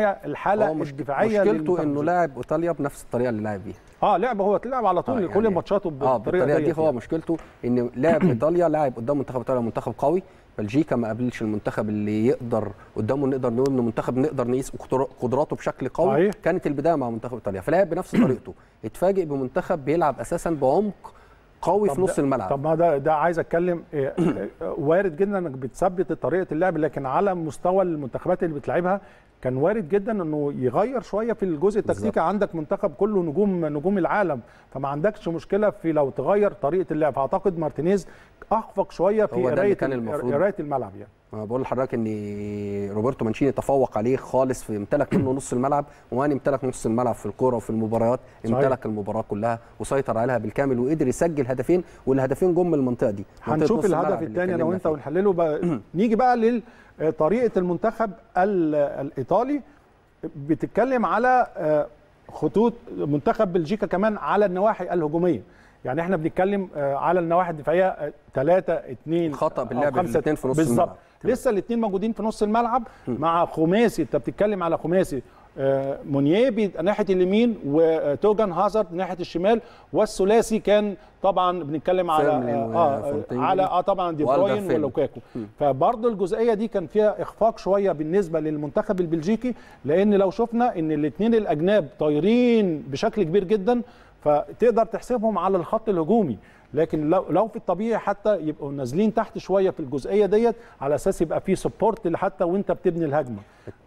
Speaker 1: هي الحاله
Speaker 3: هو مش
Speaker 1: الدفاعيه
Speaker 3: مشكلته
Speaker 1: للمنتخب
Speaker 3: انه
Speaker 1: البلجيكي.
Speaker 3: لاعب ايطاليا بنفس الطريقه اللي لعب بيها
Speaker 1: اه لعب هو لعب على طول
Speaker 3: آه،
Speaker 1: كل
Speaker 3: يعني-
Speaker 1: ماتشاته
Speaker 3: اه
Speaker 1: بالطريقه
Speaker 3: بالطريقه دي
Speaker 1: ديت
Speaker 3: هو
Speaker 1: يعني.
Speaker 3: مشكلته ان لاعب ايطاليا لاعب قدام منتخب ايطاليا منتخب قوي بلجيكا ما قابلش المنتخب اللي يقدر قدامه نقدر نقول انه منتخب نقدر نقيس قدر- قدراته بشكل قوي
Speaker 1: صحيح.
Speaker 3: كانت البدايه مع منتخب ايطاليا فلعب بنفس طريقته اتفاجئ بمنتخب بيلعب اساسا بعمق قوي
Speaker 1: طب
Speaker 3: في نص
Speaker 1: ده-
Speaker 3: الملعب
Speaker 1: طب ما ده ده عايز اتكلم إيه، وارد جدا انك بتثبت طريقه اللعب لكن على مستوى المنتخبات اللي بتلعبها كان وارد جدا انه يغير شويه في الجزء التكتيكي عندك منتخب كله نجوم نجوم العالم فما عندكش مشكله في لو تغير طريقه اللعب فاعتقد مارتينيز اخفق شويه في
Speaker 3: هو ده اللي
Speaker 1: قرايه
Speaker 3: كان
Speaker 1: ال-
Speaker 3: المفروض.
Speaker 1: قرايه الملعب يعني
Speaker 3: انا بقول لحضرتك ان روبرتو مانشيني تفوق عليه خالص في امتلك منه نص الملعب وماني امتلك نص الملعب في الكوره وفي المباريات
Speaker 1: صحيح.
Speaker 3: امتلك المباراه كلها وسيطر عليها بالكامل وقدر يسجل هدفين والهدفين جم من المنطقه دي منطقة
Speaker 1: هنشوف
Speaker 3: نص الملعب
Speaker 1: الهدف
Speaker 3: اللي
Speaker 1: الثاني انا
Speaker 3: اتكلمنا
Speaker 1: وانت
Speaker 3: فيه.
Speaker 1: ونحلله بقى نيجي بقى لطريقه المنتخب ال- الايطالي بتتكلم على آه، خطوط منتخب بلجيكا كمان على النواحي الهجوميه يعني احنا بنتكلم آه، على النواحي الدفاعيه 3 2
Speaker 3: خطأ باللعب الاتنين في نص
Speaker 1: بالظبط
Speaker 3: الملعب. تمام.
Speaker 1: لسه الاثنين موجودين في نص الملعب مع خماسي انت بتتكلم على خماسي آه، مونييبي ناحيه اليمين وتوجان هازارد ناحيه الشمال والثلاثي كان طبعا بنتكلم على
Speaker 3: فيرمين
Speaker 1: اه, آه
Speaker 3: وفونتيني
Speaker 1: على اه طبعا دي
Speaker 3: والدا
Speaker 1: بروين
Speaker 3: فيلم.
Speaker 1: ولوكاكو فبرضه الجزئيه دي كان فيها اخفاق شويه بالنسبه للمنتخب البلجيكي لان لو شفنا ان الاثنين الاجناب طايرين بشكل كبير جدا فتقدر تحسبهم على الخط الهجومي لكن لو لو في الطبيعي حتى يبقوا نازلين تحت شويه في الجزئيه ديت على اساس يبقى في سبورت حتى وانت بتبني الهجمه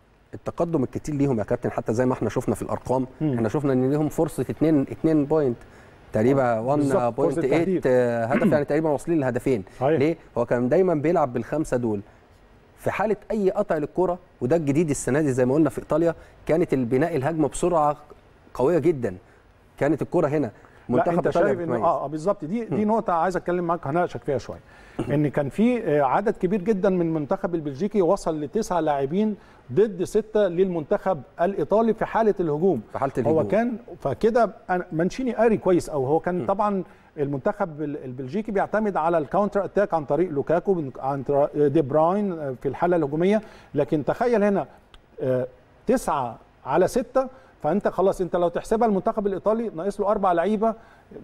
Speaker 3: التقدم الكتير ليهم يا كابتن حتى زي ما احنا شفنا في الارقام احنا شفنا ان ليهم فرصه 2 2 بوينت تقريبا
Speaker 1: بالظبط، فرصة
Speaker 3: 1.8
Speaker 1: تهديف.
Speaker 3: آه، هدف يعني تقريبا واصلين لهدفين
Speaker 1: صحيح.
Speaker 3: ليه هو كان دايما بيلعب بالخمسه دول في حاله اي قطع للكره وده الجديد السنه دي زي ما قلنا في ايطاليا كانت البناء الهجمه بسرعه قويه جدا كانت الكره هنا
Speaker 1: لا
Speaker 3: منتخب
Speaker 1: انت
Speaker 3: ايطاليا
Speaker 1: شايف انه
Speaker 3: بيتميز.
Speaker 1: اه آه، بالظبط دي دي نقطه عايز اتكلم معاك هناقشك فيها شويه ان كان في آه، عدد كبير جدا من المنتخب البلجيكي وصل لتسعه لاعبين ضد سته للمنتخب الايطالي في حاله الهجوم
Speaker 3: في حالة
Speaker 1: هو
Speaker 3: الهجوم.
Speaker 1: كان فكده أنا- مانشيني قاري كويس او هو كان طبعا المنتخب ال- البلجيكي بيعتمد على الكاونتر اتاك عن طريق لوكاكو من- عن طريق دي براين آه، في الحاله الهجوميه لكن تخيل هنا آه، تسعة على ستة فانت خلاص انت لو تحسبها المنتخب الايطالي ناقص له اربع لعيبه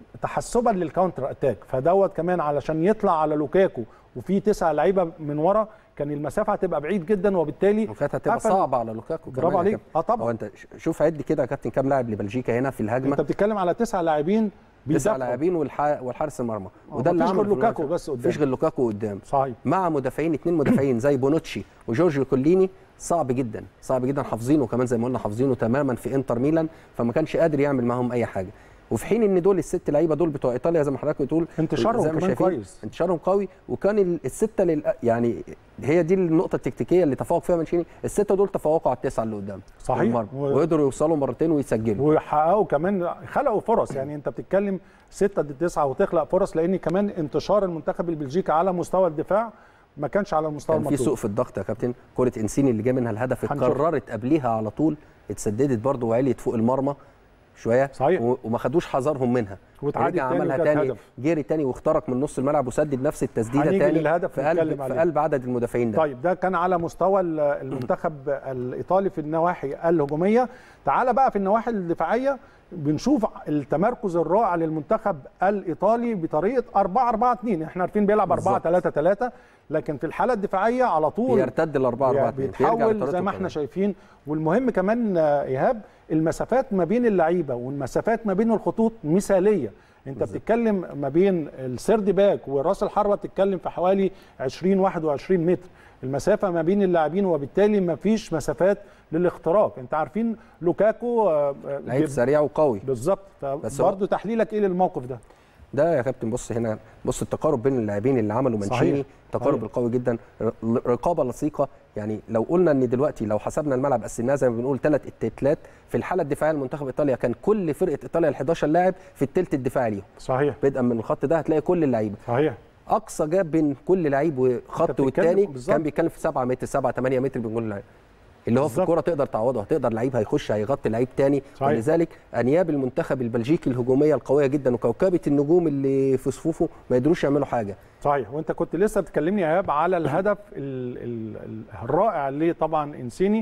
Speaker 1: تحسبا للكاونتر اتاك فدوت كمان علشان يطلع على لوكاكو وفي تسعة لعيبه من ورا كان المسافه هتبقى بعيد جدا وبالتالي
Speaker 3: وكانت هتبقى
Speaker 1: قفل-
Speaker 3: صعبه على لوكاكو
Speaker 1: برافو
Speaker 3: كمان يا
Speaker 1: عليك.
Speaker 3: كابتن.
Speaker 1: اه طبعا.
Speaker 3: هو انت ش- شوف عد كده يا كابتن كام لاعب لبلجيكا هنا في الهجمه
Speaker 1: انت بتتكلم على تسعة لاعبين
Speaker 3: تسع
Speaker 1: بيدافعوا.
Speaker 3: لاعبين والح... والحارس المرمى
Speaker 1: وده
Speaker 3: اللي
Speaker 1: مفيش غير
Speaker 3: عمله في
Speaker 1: لوكاكو
Speaker 3: الملعب.
Speaker 1: بس قدام.
Speaker 3: مفيش غير لوكاكو قدام
Speaker 1: صحيح
Speaker 3: مع مدافعين اثنين مدافعين زي بونوتشي وجورجيو كوليني صعب جدا صعب جدا حافظينه كمان زي ما قلنا حافظينه تماما في انتر ميلان فما كانش قادر يعمل معاهم اي حاجه وفي حين ان دول الست لعيبه دول بتوع ايطاليا زي ما حضرتك بتقول
Speaker 1: انتشارهم
Speaker 3: زي ما
Speaker 1: كمان
Speaker 3: شايفين،
Speaker 1: كويس.
Speaker 3: انتشارهم قوي وكان ال- السته لل... يعني هي دي النقطه التكتيكيه اللي تفوق فيها مانشيني السته دول تفوقوا على التسعه اللي قدام
Speaker 1: صحيح.
Speaker 3: والمرمى.
Speaker 1: و-
Speaker 3: وقدروا يوصلوا مرتين ويسجلوا
Speaker 1: وحققوا كمان خلقوا فرص يعني انت بتتكلم ستة ضد تسعة وتخلق فرص لان كمان انتشار المنتخب البلجيكي على مستوى الدفاع ما كانش على المستوى
Speaker 3: كان في
Speaker 1: المطلوب
Speaker 3: سوء في الضغط يا كابتن كره انسيني اللي جه منها الهدف
Speaker 1: هنشوف.
Speaker 3: اتكررت قبليها على طول اتسددت برضه وعليت فوق المرمى شويه
Speaker 1: صحيح.
Speaker 3: و- وما خدوش حذرهم منها
Speaker 1: واتعادت
Speaker 3: رجع
Speaker 1: تاني
Speaker 3: عملها
Speaker 1: وكانت
Speaker 3: تاني
Speaker 1: هدف.
Speaker 3: جري تاني واخترق من نص الملعب وسدد نفس التسديده
Speaker 1: هنيجي
Speaker 3: تاني
Speaker 1: للهدف
Speaker 3: في قلب
Speaker 1: نتكلم
Speaker 3: في
Speaker 1: عليه.
Speaker 3: قلب عدد المدافعين ده
Speaker 1: طيب ده كان على مستوى ال- المنتخب الايطالي في النواحي الهجوميه تعال بقى في النواحي الدفاعيه بنشوف التمركز الرائع للمنتخب الايطالي بطريقه 4 4 2 احنا عارفين بيلعب 4
Speaker 3: بالظبط.
Speaker 1: 3 3 لكن في الحاله الدفاعيه على طول
Speaker 3: بيرتد ال 4 4 2
Speaker 1: بيتحول زي ما احنا شايفين والمهم كمان آه، ايهاب المسافات ما بين اللعيبه والمسافات ما بين الخطوط مثاليه انت بتتكلم ما بين السيرد باك وراس الحربه بتتكلم في حوالي 20 21 متر المسافه ما بين اللاعبين وبالتالي ما فيش مسافات للاختراق انت عارفين لوكاكو آه، آه،
Speaker 3: لعيب
Speaker 1: بيب-
Speaker 3: سريع وقوي
Speaker 1: بالظبط
Speaker 3: بس هو-
Speaker 1: برضه تحليلك ايه للموقف ده
Speaker 3: ده يا كابتن بص هنا بص التقارب بين اللاعبين اللي عملوا
Speaker 1: صحيح.
Speaker 3: مانشيني التقارب
Speaker 1: صحيح.
Speaker 3: القوي جدا ر- رقابه لصيقه يعني لو قلنا ان دلوقتي لو حسبنا الملعب قسمناه زي ما بنقول ثلاث التتلات في الحاله الدفاعيه لمنتخب ايطاليا كان كل فرقه ايطاليا ال 11 لاعب في الثلث الدفاعي ليهم
Speaker 1: صحيح
Speaker 3: بدءا من الخط ده هتلاقي كل اللعيبه
Speaker 1: صحيح
Speaker 3: اقصى جاب بين كل لعيب وخط
Speaker 1: بتتكلم
Speaker 3: والتاني
Speaker 1: بالظبط.
Speaker 3: كان بيتكلم في 7 متر 7 8 متر بين كل لعيب اللي هو في
Speaker 1: بالظبط.
Speaker 3: الكوره تقدر تعوضه هتقدر لعيب هيخش هيغطي لعيب تاني
Speaker 1: صحيح.
Speaker 3: ولذلك انياب المنتخب البلجيكي الهجوميه القويه جدا وكوكبه النجوم اللي في صفوفه ما يقدروش يعملوا حاجه
Speaker 1: صحيح وانت كنت لسه بتكلمني يا ايهاب على الهدف ال ال ال الرائع اللي طبعا انسيني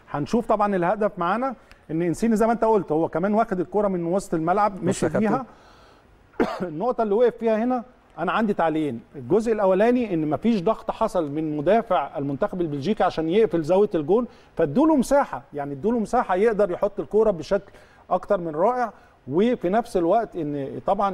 Speaker 1: هنشوف طبعا الهدف معانا ان انسيني زي ما انت قلت هو كمان واخد الكره من وسط الملعب
Speaker 3: بص
Speaker 1: مشي
Speaker 3: يا كابتن.
Speaker 1: فيها النقطه اللي وقف فيها هنا انا عندي تعليقين الجزء الاولاني ان مفيش ضغط حصل من مدافع المنتخب البلجيكي عشان يقفل زاويه الجون فادوله مساحه يعني ادوله مساحه يقدر يحط الكوره بشكل اكتر من رائع وفي نفس الوقت ان طبعا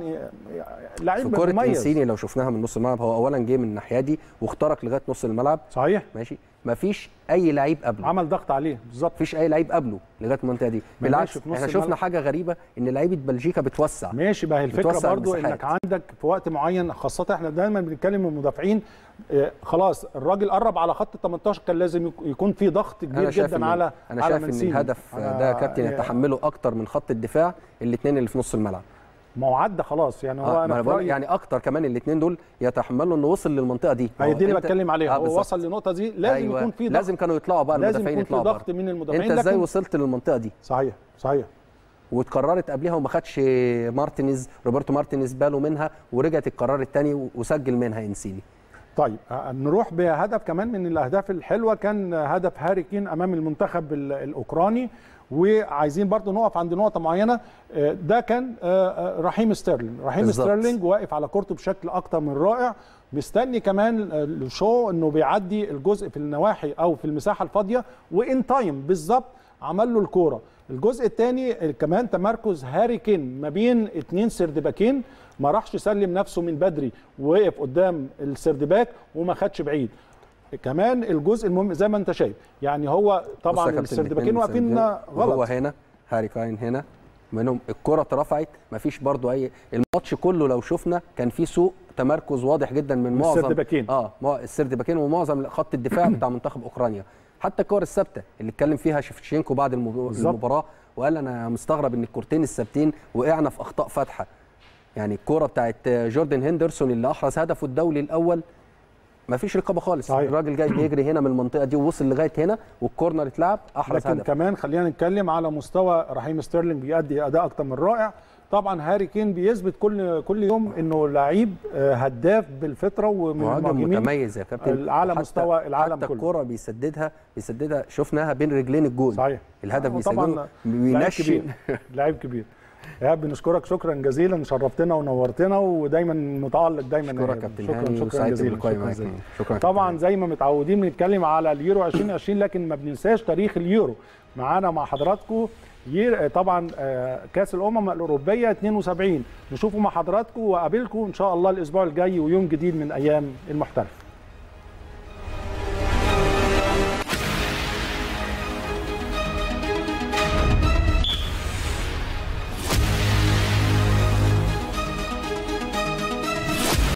Speaker 3: في
Speaker 1: لعيب
Speaker 3: كوره
Speaker 1: مميز
Speaker 3: انسيني لو شفناها من نص الملعب هو اولا جه من الناحيه دي واخترق لغايه نص الملعب
Speaker 1: صحيح
Speaker 3: ماشي مفيش اي لعيب قبله
Speaker 1: عمل ضغط عليه بالظبط
Speaker 3: مفيش اي لعيب قبله لغايه المنطقه دي
Speaker 1: ما
Speaker 3: بالعكس
Speaker 1: ماشي في نص
Speaker 3: احنا شفنا
Speaker 1: الملعب.
Speaker 3: حاجه غريبه ان لعيبه بلجيكا بتوسع
Speaker 1: ماشي بقى هي الفكره
Speaker 3: بتوسع
Speaker 1: برضو
Speaker 3: المساحات.
Speaker 1: انك عندك في وقت معين خاصه احنا دايما بنتكلم المدافعين آه، خلاص الراجل قرب على خط ال 18 كان لازم يك- يكون في ضغط كبير
Speaker 3: انا شايف
Speaker 1: جدا
Speaker 3: إن
Speaker 1: على
Speaker 3: انا
Speaker 1: على
Speaker 3: شايف ان
Speaker 1: منسيني.
Speaker 3: الهدف
Speaker 1: أنا-
Speaker 3: ده كابتن
Speaker 1: يعني
Speaker 3: يتحمله اكتر من خط الدفاع الاثنين اللي في نص الملعب
Speaker 1: ما هو عدى خلاص يعني هو
Speaker 3: آه ما
Speaker 1: انا
Speaker 3: أنا
Speaker 1: في
Speaker 3: بقول
Speaker 1: رأيي
Speaker 3: يعني اكتر كمان الاثنين دول يتحملوا انه وصل للمنطقه دي
Speaker 1: هي دي اللي
Speaker 3: أنت-
Speaker 1: بتكلم عليها
Speaker 3: آه
Speaker 1: هو
Speaker 3: بالظبط.
Speaker 1: وصل للنقطه دي لازم
Speaker 3: أيوة.
Speaker 1: يكون في ضغط
Speaker 3: لازم كانوا يطلعوا بقى
Speaker 1: لازم
Speaker 3: المدافعين
Speaker 1: يكون في
Speaker 3: يطلعوا
Speaker 1: ضغط
Speaker 3: بره.
Speaker 1: من المدافعين
Speaker 3: انت ازاي
Speaker 1: لكن-
Speaker 3: وصلت للمنطقه دي
Speaker 1: صحيح صحيح
Speaker 3: واتكررت قبلها وما خدش مارتينيز روبرتو مارتينيز باله منها ورجعت اتكررت تاني وسجل منها انسيني
Speaker 1: طيب آه، نروح بهدف كمان من الاهداف الحلوه كان هدف هاري كين امام المنتخب ال- الاوكراني وعايزين برضو نقف عند نقطه معينه آه، ده كان آه، آه، رحيم ستيرلينج رحيم
Speaker 3: بالظبط.
Speaker 1: ستيرلينج واقف على كورته بشكل اكتر من رائع مستني كمان آه، الشو انه بيعدي الجزء في النواحي او في المساحه الفاضيه وان تايم بالظبط عمل له الكوره الجزء الثاني كمان تمركز هاري كين ما بين اتنين سردباكين ما راحش يسلم نفسه من بدري ووقف قدام السردباك وما خدش بعيد كمان الجزء المهم زي ما انت شايف يعني هو
Speaker 3: بص يا
Speaker 1: طبعا
Speaker 3: كابتن،
Speaker 1: السردباكين
Speaker 3: الاتنين
Speaker 1: واقفين
Speaker 3: مسجلين، وهو
Speaker 1: غلط
Speaker 3: هنا هاري كاين هنا منهم الكره اترفعت مفيش برضو اي الماتش كله لو شفنا كان في سوء تمركز واضح جدا من معظم
Speaker 1: السردباكين.
Speaker 3: اه مع- السردباكين ومعظم خط الدفاع بتاع منتخب اوكرانيا حتى الكور الثابته اللي اتكلم فيها شيفتشينكو بعد المب-
Speaker 1: بالظبط.
Speaker 3: المباراه وقال انا مستغرب ان الكورتين الثابتين وقعنا في اخطاء فادحه يعني الكوره بتاعت جوردن هندرسون اللي احرز هدفه الدولي الاول ما فيش رقابه خالص
Speaker 1: صحيح.
Speaker 3: الراجل جاي بيجري هنا من المنطقه دي ووصل لغايه هنا والكورنر اتلعب احرز
Speaker 1: لكن
Speaker 3: هدف
Speaker 1: كمان خلينا نتكلم على مستوى رحيم ستيرلينج بيأدي اداء اكتر من رائع طبعا هاري كين بيثبت كل كل يوم انه لعيب آه، هداف بالفطره ومن
Speaker 3: مهاجم
Speaker 1: المهاجمين
Speaker 3: متميز يا كابتن
Speaker 1: على
Speaker 3: وحتى-
Speaker 1: مستوى العالم
Speaker 3: حتى
Speaker 1: كله.
Speaker 3: الكرة بيسددها بيسددها شفناها بين رجلين الجول
Speaker 1: صحيح
Speaker 3: الهدف
Speaker 1: آه، طبعاً
Speaker 3: بيسجله
Speaker 1: لعيب
Speaker 3: بينشن
Speaker 1: كبير لعيب كبير ايهاب بنشكرك شكرا جزيلا شرفتنا ونورتنا ودايما متالق دايما يا
Speaker 3: شكرا
Speaker 1: إيهاب.
Speaker 3: كابتن
Speaker 1: شكرا
Speaker 3: هاني
Speaker 1: شكرا
Speaker 3: وسعيد
Speaker 1: جزيلا
Speaker 3: باللقاء
Speaker 1: شكرا
Speaker 3: معاك
Speaker 1: جزيلا
Speaker 3: شكرا
Speaker 1: طبعا زي ما متعودين بنتكلم على اليورو 2020 لكن ما بننساش تاريخ اليورو معانا مع حضراتكم ير... طبعا آه، كاس الامم الاوروبيه 72 نشوفه مع حضراتكم واقابلكم ان شاء الله الاسبوع الجاي ويوم جديد من ايام المحترف